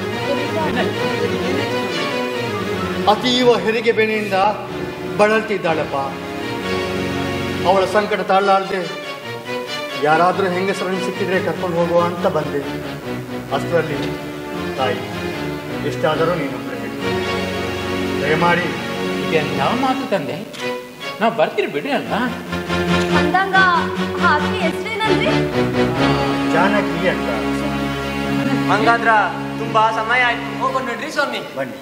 ಅತೀವ ಹೆರಿಗೆ ಬೆನೆಯಿಂದ ಬಳಲ್ತಿದ್ದಾಳಪ್ಪ ಅವಳ ಸಂಕಟ ತಾಳಲಾರದೆ ಯಾರಾದರೂ ಹೆಂಗಸರನ್ನು ಸಿಕ್ಕಿದ್ರೆ ಕರ್ಕೊಂಡು ಹೋಗುವ ಅಂತ ಬಂದೆ ಅಷ್ಟರಲ್ಲಿ ತಾಯಿ ಎಷ್ಟಾದರೂ ನೀನು ಹೇಳಿ ದಯಮಾಡಿ ಈಗ ಯಾವ ಮಾತು ತಂದೆ ನಾವು ಬರ್ತೀರಿ ಬಿಡ್ರಿ ಅಲ್ಲ ಅಂದಂಗ ಹಾಕಿ ಹೆಸ್ರೇನಲ್ರಿ ಜಾನಕಿ ಅಂತ ಹಂಗಾದ್ರ ತುಂಬಾ ಸಮಯ ಆಯ್ತು ಹೋಗೋಣ ನಡ್ರಿ ಸ್ವಾಮಿ ಬನ್ನಿ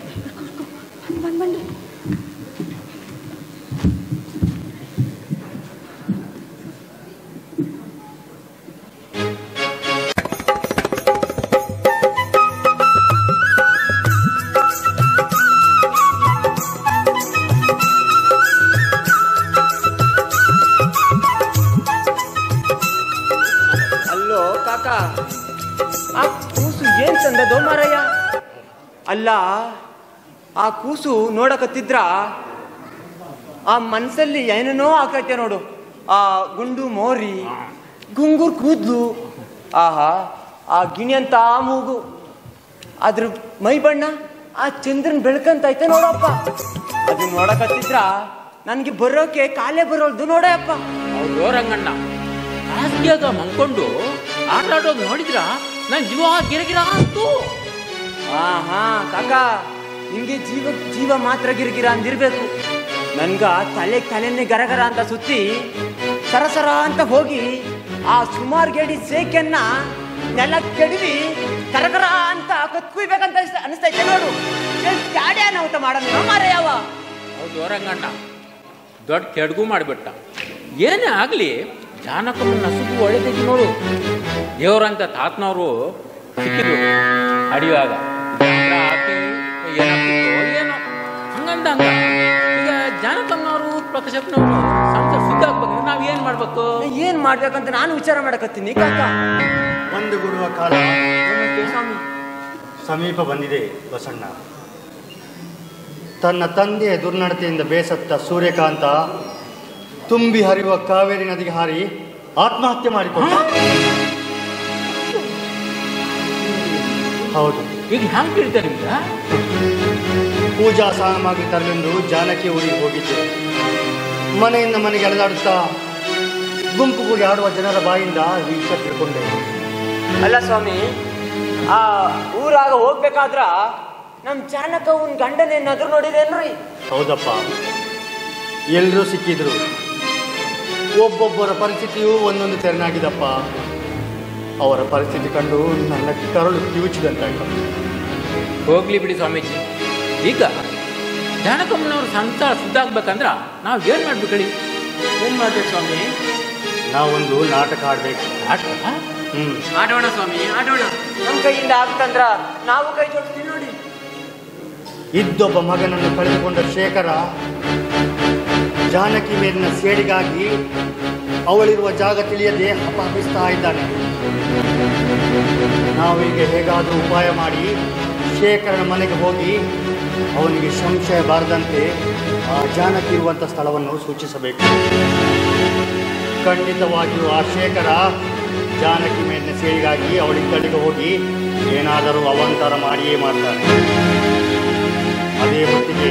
ಅಲ್ಲೋ ಕಾಕ ಆ ಕೂಸು ಏನ್ ತಂದದೋ ಮಾರಯ್ಯ ಅಲ್ಲ ಆ ಕೂಸು ನೋಡಕತ್ತಿದ್ರ ಆ ಮನ್ಸಲ್ಲಿ ಏನೇನೋ ಆಕೈತೆ ನೋಡು ಆ ಗುಂಡು ಮೋರಿ ಗುಂಗುರ್ ಕೂದ್ಲು ಆಹಾ ಆ ಗಿಣಿ ಅಂತ ಆ ಮೂಗು ಅದ್ರ ಮೈ ಬಣ್ಣ ಆ ಚಂದ್ರನ್ ಬೆಳಕಂತೈತೆ ನೋಡಪ್ಪ ಅದು ನೋಡಕತ್ತಿದ್ರ ನನ್ಗೆ ಬರೋಕೆ ಕಾಲೇ ಬರೋಲ್ದು ನೋಡಪ್ಪ ಹೌದು ರಂಗಣ್ಣ ಹಾಸಿಗೆಯಾಗ ಮಂಕೊಂಡು ಆಟ ಆಡೋದು ನೋಡಿದ್ರ ನನ್ ಜೀವ ಗಿರಗಿರ ಅಂತು ಹಾ ಹಾ ಕಾಕ ನಿಂಗೆ ಜೀವ ಜೀವ ಮಾತ್ರ ಗಿರ್ಗಿರ ಅಂದಿರ್ಬೇಕು ನನ್ಗ ತಲೆ ತಲೆನೇ ಗರಗರ ಅಂತ ಸುತ್ತಿ ಸರಸರ ಅಂತ ಹೋಗಿ ಆ ಸುಮಾರು ಗೇಡಿ ಸೇಕೆನ್ನ ನೆಲ ಕೆಡವಿ ಕರಗರ ಅಂತ ಕತ್ಕುಯ್ಬೇಕಂತ ಅನ್ಸ್- ಅನಿಸ್ತೈತೆ ನೋಡು ಗಾಡಿ ಅನಾಹುತ ಮಾಡೋದು ಮಾರ ಯಾವ ಹೌದು ರಂಗಣ್ಣ ದೊಡ್ಡ ಕೆಡ್ಗು ಮಾಡಿಬಿಟ್ಟ ಏನೇ ಆಗ್ಲಿ ಜಾನಕಮ್ಮನ ನಸುಗು ಒಳ್ಳೇದೈತಿ ನೋಡು ದೇವ್ರಂತ ತಾತನವರು ಸಿಕ್ಕಿದ್ರು ಅಡಿಯುವಾಗ ಜಾನ್ರ ಆಕೆ ಏನಾಗ್ತಿತ್ತೋ ಏನೋ ಹಂಗಂದ ಹಂಗ ಈಗ ಜಾನಕಮ್ಮನವರು ಪ್ರಕಾಶಪ್ಪನವರು ಸಂತ ಸುದ್ದ ಆಗ್ಬೇಕು ನಾವ್ ಏನ್ ಮಾಡ್ಬೇಕು ಏನ್ ಮಾಡ್ಬೇಕಂತ ನಾನು ವಿಚಾರ ಮಾಡಕತ್ತೀನಿ ಕಾಕ ಒಂದುಗೂಡುವ ಕಾಲ ಏನಂತೆ ಸ್ವಾಮಿ ಸಮೀಪ ಬಂದಿದೆ ಬಸಣ್ಣ ತನ್ನ ತಂದೆಯ ದುರ್ನಡತೆಯಿಂದ ಬೇಸತ್ತ ಸೂರ್ಯಕಾಂತ ತುಂಬಿ ಹರಿಯುವ ಕಾವೇರಿ ನದಿಗೆ ಹಾರಿ ಆತ್ಮಹತ್ಯೆ ಮಾಡಿಕೊಂಡ ಹೌದು ಈಗ ಹ್ಯಾಂಗ್ ಬೀಳ್ತಾ ನಿಮ್ಗ ಪೂಜಾ ಸಾಮಗ್ರಿ ತರಲೆಂದು ಜಾನಕಿ ಊರಿಗೆ ಹೋಗಿದ್ದೆ ಮನೆಯಿಂದ ಮನೆಗೆ ಎಳೆದಾಡುತ್ತಾ ಗುಂಪು ಕೂಡಿ ಆಡುವ ಜನರ ಬಾಯಿಂದ ಈ ವಿಷಯ ತಿಳ್ಕೊಂಡೆ ಅಲ್ಲ ಸ್ವಾಮಿ ಆ ಊರಾಗ ಹೋಗ್ಬೇಕಾದ್ರ ನಮ್ ಚಾಲಕ ಅವ್ನ ಗಂಡನೇನಾದ್ರು ನೋಡಿರೇನ್ರಿ ಹೌದಪ್ಪ ಎಲ್ಲರೂ ಸಿಕ್ಕಿದ್ರು ಒಬ್ಬೊಬ್ಬರ ಪರಿಸ್ಥಿತಿಯೂ ಒಂದೊಂದು ತೆರನಾಗಿದಪ್ಪ ಅವರ ಪರಿಸ್ಥಿತಿ ಕಂಡು ನನ್ನ ಕರಳು ಕಿವುಚಿದಂತಾಯ್ತು ಹೋಗ್ಲಿ ಬಿಡಿ ಸ್ವಾಮೀಜಿ ಈಗ ಜಾನಕಮ್ಮನವ್ರ ಸಂತ ಸುದ್ದಾಗ್ಬೇಕಂದ್ರ ನಾವ್ ಏನ್ ಮಾಡ್ಬೇಕು ಹೇಳಿ ಏನ್ ಮಾಡ್ಬೇಕು ಸ್ವಾಮಿ ನಾವೊಂದು ನಾಟಕ ಆಡ್ಬೇಕು ನಾಟಕ ಹ್ಮ್ ಆಡೋಣ ಸ್ವಾಮಿ ಆಡೋಣ ನಮ್ ಕೈಯಿಂದ ಆಗ್ತಂದ್ರ ನಾವು ಕೈ ಜೋಡಿಸ್ತೀವಿ ನೋಡಿ ಇದ್ದೊಬ್ಬ ಮಗನನ್ನು ಕಳೆದುಕೊಂಡ ಶೇಖರ ಜಾನಕಿ ಮೇಲಿನ ಸೇಡಿಗಾಗಿ ಅವಳಿರುವ ಜಾಗ ತಿಳಿಯದೆ ಅಪಹರಿಸ್ತಾ ಇದ್ದಾನೆ ನಾವೀಗ ಹೇಗಾದರೂ ಉಪಾಯ ಮಾಡಿ ಶೇಖರನ ಮನೆಗೆ ಹೋಗಿ ಅವನಿಗೆ ಸಂಶಯ ಬಾರದಂತೆ ಆ ಜಾನಕಿ ಇರುವಂಥ ಸ್ಥಳವನ್ನು ಸೂಚಿಸಬೇಕು ಖಂಡಿತವಾಗಿಯೂ ಆ ಶೇಖರ ಜಾನಕಿ ಮೇಲಿನ ಸೇಡಿಗಾಗಿ ಅವಳಿಗೆ ಕಡೆಗೆ ಹೋಗಿ ಏನಾದರೂ ಅವಾಂತರ ಮಾಡಿಯೇ ಮಾಡ್ತಾನೆ ಅದೇ ಹೊತ್ತಿಗೆ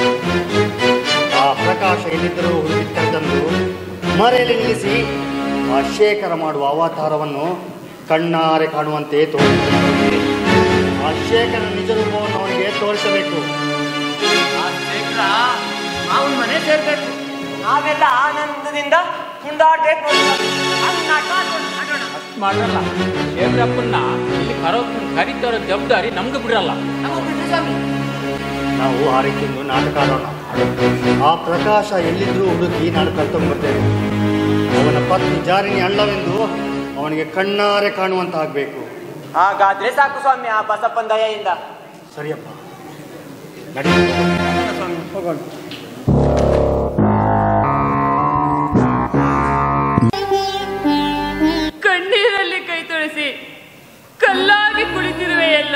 ಆ ಪ್ರಕಾಶ ಎಲ್ಲಿದ್ದರೂ ಹುಡುಕಿ ಕರೆದಂದು ಮರೆಯಲ್ಲಿ ನಿಲ್ಲಿಸಿ ಆ ಶೇಖರ ಮಾಡುವ ಅವತಾರವನ್ನು ಕಣ್ಣಾರೆ ಕಾಣುವಂತೆ ತೋರಿಸಬೇಕು ಆ ಶೇಖರ ನಿಜ ರೂಪವನ್ನು ಅವನಿಗೆ ತೋರಿಸಬೇಕು ಆ ಶೇಖರ ಅವನ ಮನೆ ಸೇರ್ಬೇಕು ನಾವೆಲ್ಲ ಆನಂದದಿಂದ ಕುಂದಾಡ್ಬೇಕು ನೋಡಿ ಹಂಗ್ ನಾಟಕ ಆಡೋಣ, ಆಡೋಣ. ಮಾಡಲ್ಲ ಶೇಖರಪ್ಪನ್ನ ಇಲ್ಲಿ ಕರೋ ಕರೀತಾರ ಜವಾಬ್ದಾರಿ ನಮ್ಗೆ ಬಿಡಲ್ಲ ನಾವು ಬಿಡ್ರಿ ಸ್ವಾಮಿ ನಾವು ಆ ರೀತಿ ಒಂದು ನಾಟಕ ಆಡೋಣ ಆ ಪ್ರಕಾಶ ಎಲ್ಲಿದ್ರೂ ಹುಡುಕಿ ನಾನು ಕರ್ತೊಂಡ್ಬರ್ತೇನೆ ಅವನ ಪತ್ನಿ ಜಾರಿನಿ ಅಳ್ಳವೆಂದು ಅವನಿಗೆ ಕಣ್ಣಾರೆ ಕಾಣುವಂತಾಗಬೇಕು ಹಾಗಾದ್ರೆ ಸಾಕು ಸ್ವಾಮಿ ಆ ಬಸಪ್ಪನ ದಯೆಯಿಂದ ಸರಿಯಪ್ಪ ನಡಿ ಸ್ವಾಮಿ ಹೋಗೋಣ ಕಣ್ಣೀರಲ್ಲಿ ಕೈ ತೊಳೆಸಿ ಕಲ್ಲಾಗಿ ಕುಳಿತಿರುವೆಯಲ್ಲ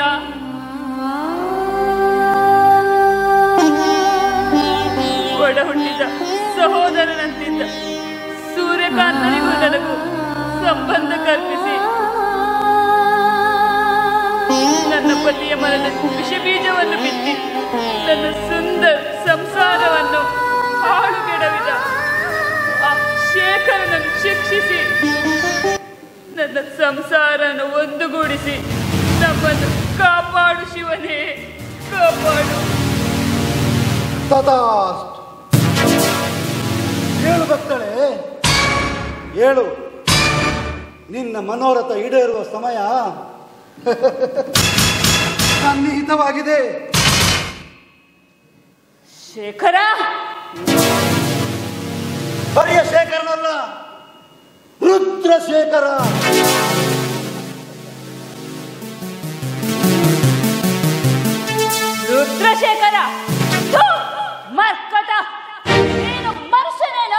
ಒಡ ಹುಟ್ಟಿದ ಸಹೋದರನಂತಿದ್ದ ಸೂರ್ಯಕಾಂತನಿಗೂ ನನಗೂ ಸಂಬಂಧ ಕಲ್ಪಿಸಿ ನನ್ನ ಪತಿಯ ಮನದ ವಿಷ ಬೀಜವನ್ನು ಬಿತ್ತಿ ನನ್ನ ಸುಂದರ ಸಂಸಾರವನ್ನು ಹಾಳುಗೆಡವಿದ ಆ ಶೇಖರನನ್ನು ಶಿಕ್ಷಿಸಿ ನನ್ನ ಸಂಸಾರನ ಒಂದುಗೂಡಿಸಿ ನಮ್ಮನ್ನು ಕಾಪಾಡು ಶಿವನೇ ಕಾಪಾಡು ತಥಾಸ್ತು ಹೇಳು ಭಕ್ತಳೆ ಹೇಳು ನಿನ್ನ ಮನೋರಥ ಈಡೇರುವ ಸಮಯ ಸನ್ನಿಹಿತವಾಗಿದೆ ಶೇಖರ ಬರಿಯ ಶೇಖರನಲ್ಲ ರುದ್ರಶೇಖರ ರುದ್ರಶೇಖರ ಥು, ಮರ್ಕಟ ನೀನು ಮನುಷ್ಯನೇನೋ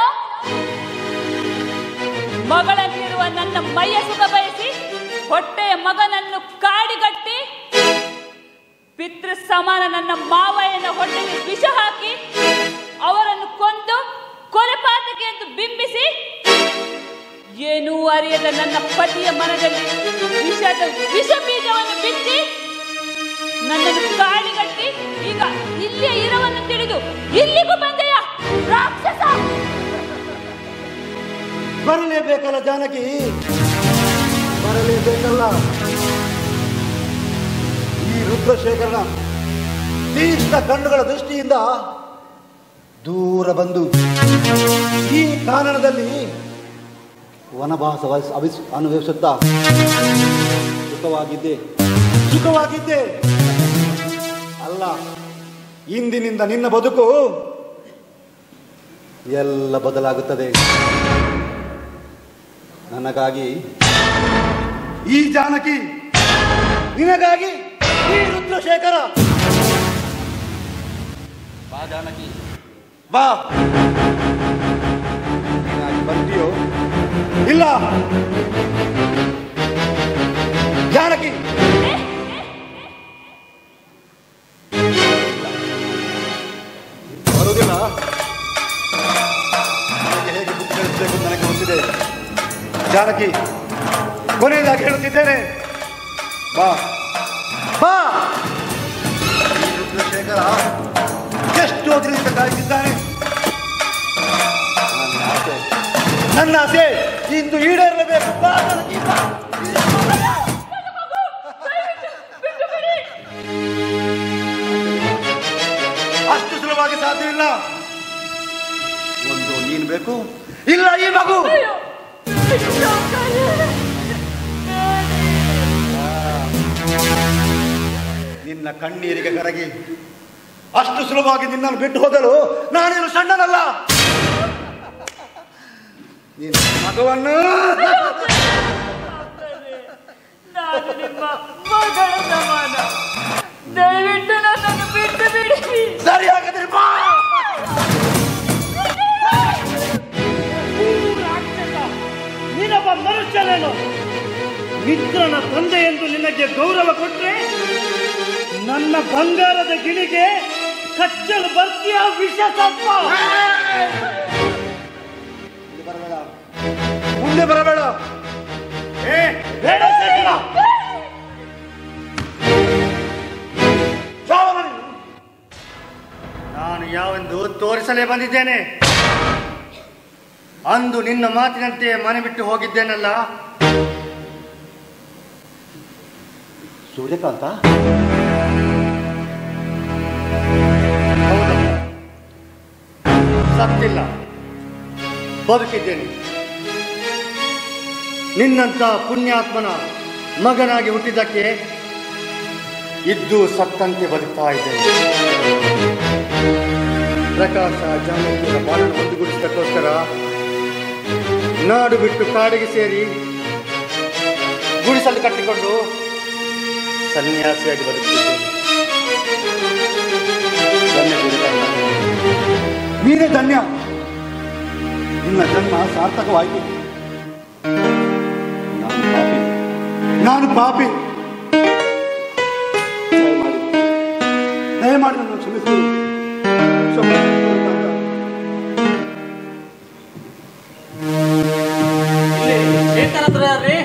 ಮಗಳಂತಿರುವ ನನ್ನ ಮೈಯ ಸುಖ ಬಯಸಿ ಹೊಟ್ಟೆಯ ಮಗನನ್ನು ಕಾಡಿಗಟ್ಟಿ ಪಿತೃ ಸಮಾನ ನನ್ನ ಮಾವಯ್ಯನ ಹೊಟ್ಟೆಗೆ ವಿಷ ಹಾಕಿ ಅವರನ್ನು ಕೊಂದು ಕೊಲೆಪಾತಕ ಎಂದು ಬಿಂಬಿಸಿ ಏನೂ ಅರಿಯದ ನನ್ನ ಪತಿಯ ಮನದಲ್ಲಿ ವಿಷದ ವಿಷ ಬೀಜವನ್ನು ಬಿತ್ತಿ ನನ್ನನ್ನು ಕಾಡಿಗಟ್ಟಿ ಈಗ ಇಲ್ಲಿಯ ಇರವನ್ನು ತಿಳಿದು ಇಲ್ಲಿಗೂ ಬಂದೆಯ ರಾಕ್ಷಸ ಬರಲೇಬೇಕಲ್ಲ ಜಾನಕಿ ಬರಲೇಬೇಕಲ್ಲ ಈ ರುದ್ರಶೇಖರನ ತೀಕ್ಷ್ಣ ಕಣ್ಣುಗಳ ದೃಷ್ಟಿಯಿಂದ ದೂರ ಬಂದು ಈ ಕಾನನದಲ್ಲಿ ವನವಾಸ ವಹಿಸ್- ಅವಿಸ್ ಅನುಭವಿಸುತ್ತಾ ಸುಖವಾಗಿದ್ದೆ ಸುಖವಾಗಿದ್ದೆ ಅಲ್ಲ ಇಂದಿನಿಂದ ನಿನ್ನ ಬದುಕು ಎಲ್ಲ ಬದಲಾಗುತ್ತದೆ ನನಗಾಗಿ ಈ ಜಾನಕಿ ನಿನಗಾಗಿ ಈ ರುದ್ರಶೇಖರ ಬಾ ಜಾನಕಿ ಬಾ ನೀನಾಗಿ ಬರ್ತೀಯೋ ಇಲ್ಲ ಜಾನಕಿ ಬರುವುದಿಲ್ಲ ನನಗೆ ಹೇಗೆ ಬುದ್ಧಿ ಕಲಿಸಬೇಕು ಅಂತ ನನಗೆ ಗೊತ್ತಿದೆ ಜಾನಕಿ ಕೊನೆಯದಾಗಿ ಹೇಳುತ್ತಿದ್ದೇನೆ ಬಾ ಬಾ ಈ ರುದ್ರಶೇಖರ ಎಷ್ಟು ಅದರಿಂದ ಕಾಯ್ತಿದ್ದಾನೆ ನನ್ನ ಆಸೆ ನನ್ನ ಆಸೆ ಇಂದು ಈಡೇರಲೇಬೇಕು ಬಾ ಜಾನಕಿ, ಬಾ. ಅಷ್ಟು ಸುಲಭವಾಗಿ ಸಾಧ್ಯವಿಲ್ಲ ಒಂದು ನೀನು ಬೇಕು ಇಲ್ಲ ಈ ಮಗು ನಿನ್ನ ಕಣ್ಣೀರಿಗೆ ಕರಗಿ ಅಷ್ಟು ಸುಲಭವಾಗಿ ನಿನ್ನನ್ನು ಬಿಟ್ಟು ಹೋಗಲು ನಾನೇನು ಸಣ್ಣನಲ್ಲ ನಿನ್ನ ಮಗವನ್ನು ನಾನು ನಿಮ್ಮ ಮಗಳ ಸಮಾನ ದಯವಿಟ್ಟು ನನ್ನನ್ನು ಬಿಟ್ಟು ಬಿಡಿ ಸರಿ ಹಾಗಾದ್ರೆ ಬಾ ನೀನೊಬ್ಬ ಮನುಷ್ಯನೇನು ಮಿತ್ರನ ತಂದೆ ಎಂದು ನಿನಗೆ ಗೌರವ ಕೊಟ್ರೆ ನನ್ನ ಬಂಗಾರದ ಗಿಳಿಗೆ ಕಚ್ಚಲು ಬರ್ತೀಯ ವಿಷ ಸರ್ಪ ಮುಂದೆ ಬರಬೇಡ ಮುಂದೆ ಬರಬೇಡ ಏ ಬೇಡ ಶೇಖರ ಯಾವ ಮನೆ? ನಾನು ಯಾವೆಂದು ತೋರಿಸಲೇ ಬಂದಿದ್ದೇನೆ ಅಂದು ನಿನ್ನ ಮಾತಿನಂತೆ ಮನೆ ಬಿಟ್ಟು ಹೋಗಿದ್ದೇನಲ್ಲ ಸೂರ್ಯಕಾಂತ ಹೌದು ಸತ್ತಿಲ್ಲ ಬದುಕಿದ್ದೇನೆ ನಿನ್ನಂತ ಪುಣ್ಯಾತ್ಮನ ಮಗನಾಗಿ ಹುಟ್ಟಿದ್ದಕ್ಕೆ ಇದ್ದು ಸತ್ತಂತೆ ಬದುಕ್ತಾ ಇದ್ದೇನೆ ಪ್ರಕಾಶ ಜಾನಕಿಯ ಬಾಳನ್ನು ಒಂದುಗೂಡಿಸಿದಕ್ಕೋಸ್ಕರ ನಾಡು ಬಿಟ್ಟು ಕಾಡಿಗೆ ಸೇರಿ ಗುಡಿಸಲು ಕಟ್ಟಿಕೊಂಡು ಸನ್ಯಾಸಿಯಾಗಿ ಬದುಕಿದ್ದೇನೆ ಧನ್ಯ ಗುರುಕಂದ. ನೀನೇ ಧನ್ಯ ನಿನ್ನ ಜನ್ಮ ಸಾರ್ಥಕವಾಯಿತು ನಾನು ಪಾಪಿ ನಾನು ಪಾಪಿ ದಯಮಾಡಿ ದಯಮಾಡಿ ನನ್ನ ಕ್ಷಮಿಸು ಕ್ಷಮಿಸು ಗುರುಕಾಂತ. ಶೇಖರ್ ಹತ್ರ ಯಾರ್ರಿ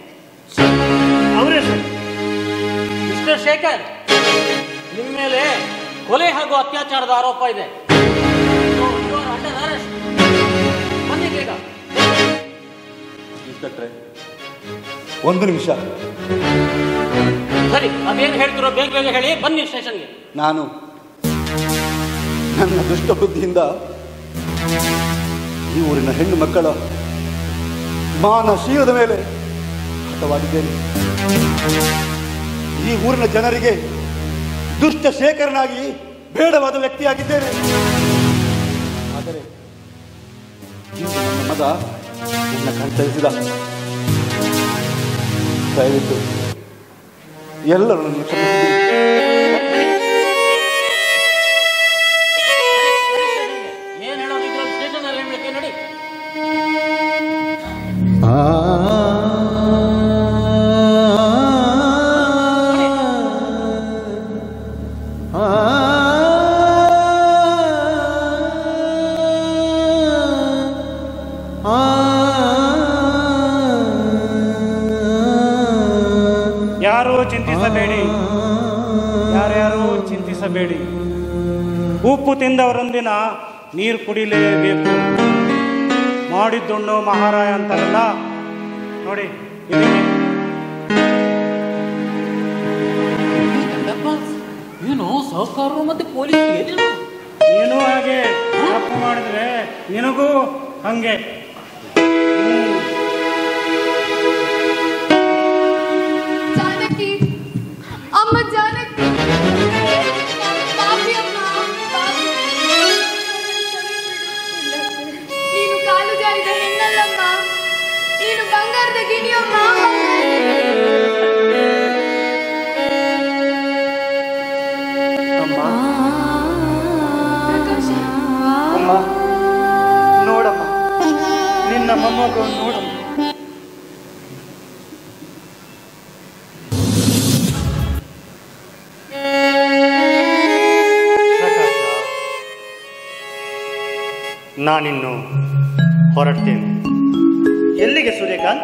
ಅವರೇ ಸರ್ ಮಿಸ್ಟರ್ ಶೇಖರ್ ನಿಮ್ಮ ಮೇಲೆ ಕೊಲೆ ಹಾಗೂ ಅತ್ಯಾಚಾರದ ಆರೋಪ ಇದೆ So, you are under arrest. ಬನ್ನಿ ಬೇಗ ಇನ್ಸ್ಪೆಕ್ಟ್ರೆ ಒಂದು ನಿಮಿಷ ಸರಿ ಅದೇನು ಹೇಳ್ತಿರೋ ಬೇಗ ಬೇಗ ಹೇಳಿ ಬನ್ನಿ ಸ್ಟೇಷನ್ಗೆ ನಾನು ನನ್ನ ದುಷ್ಟ ಬುದ್ಧಿಯಿಂದ ಈ ಊರಿನ ಹೆಣ್ಣು ಮಕ್ಕಳ ಮಾನಶೀಲದ ಮೇಲೆ ಹತವಾಗಿದ್ದೇನೆ ಈ ಊರಿನ ಜನರಿಗೆ ದುಷ್ಟ ಶೇಖರನಾಗಿ ಬೇಡವಾದ ವ್ಯಕ್ತಿಯಾಗಿದ್ದೇನೆ ಆದರೆ ಇಂದು ನನ್ನ ಮಗ ನನ್ನ ಕಣ್ತರಿಸಿದ ದಯವಿಟ್ಟು ಎಲ್ಲರೂ ನನ್ನ ಕ್ಷಮಿಸಿಬಿಡಿ. ಏನ್ ಹೇಳೋದಿದ್ರು ಸ್ಟೇಷನ್ ಅಲ್ಲಿ ಹೇಳ್ಲಿಕ್ಕೆ ನಡಿ ಯಾರೂ ಚಿಂತಿಸಬೇಡಿ ಯಾರ್ಯಾರೂ ಚಿಂತಿಸಬೇಡಿ ಉಪ್ಪು ತಿಂದವರೊಂದಿನ ನೀರು ಕುಡಿಲೇಬೇಕು ಮಾಡಿದ್ದುಣ್ಣು ಮಹಾರಾಯ ಅಂತಾರಲ್ಲ ನೋಡಿ ಇದೀನಿ. ಏನು ಸಾಹುಕಾರರು ಮತ್ತೆ ಪೊಲೀಸ್ ಏನಿಲ್ಲ ನೀನು ಹಾಗೆ ತಪ್ಪು ಮಾಡಿದ್ರೆ ನಿನಗೂ ಹಂಗೆ ಜಾನಕಿ ಅಮ್ಮ ಜಾನಕಿ ಪಾಪಿ ಅಮ್ಮ ಪಾಪಿ. ನೀನು ಕಾಲು ಜಾರಿದ ಹೆಣ್ಣಲ್ಲಮ್ಮ ನೀನು ಬಂಗಾರದ ಗಿಣಿಯಮ್ಮ ಅಮ್ಮ ಪ್ರಕಾಶ ಅಮ್ಮ ನೋಡಮ್ಮ ನಿನ್ನ ಮೊಮ್ಮಗವನ್ನು ನೋಡಮ್ಮ ಪ್ರಕಾಶ ನಾನಿನ್ನು ಹೊರಡ್ತೇನೆ ಎಲ್ಲಿಗೆ ಸೂರ್ಯಕಾಂತ್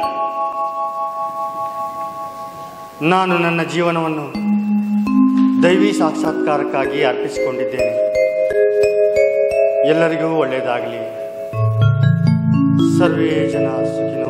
ನಾನು ನನ್ನ ಜೀವನವನ್ನು ದೈವಿ ಸಾಕ್ಷಾತ್ಕಾರಕ್ಕಾಗಿ ಅರ್ಪಿಸಿಕೊಂಡಿದ್ದೇನೆ ಎಲ್ಲರಿಗೂ ಒಳ್ಳೆಯದಾಗಲಿ ಸರ್ವೇ ಜನ ಸುಖಿನೋ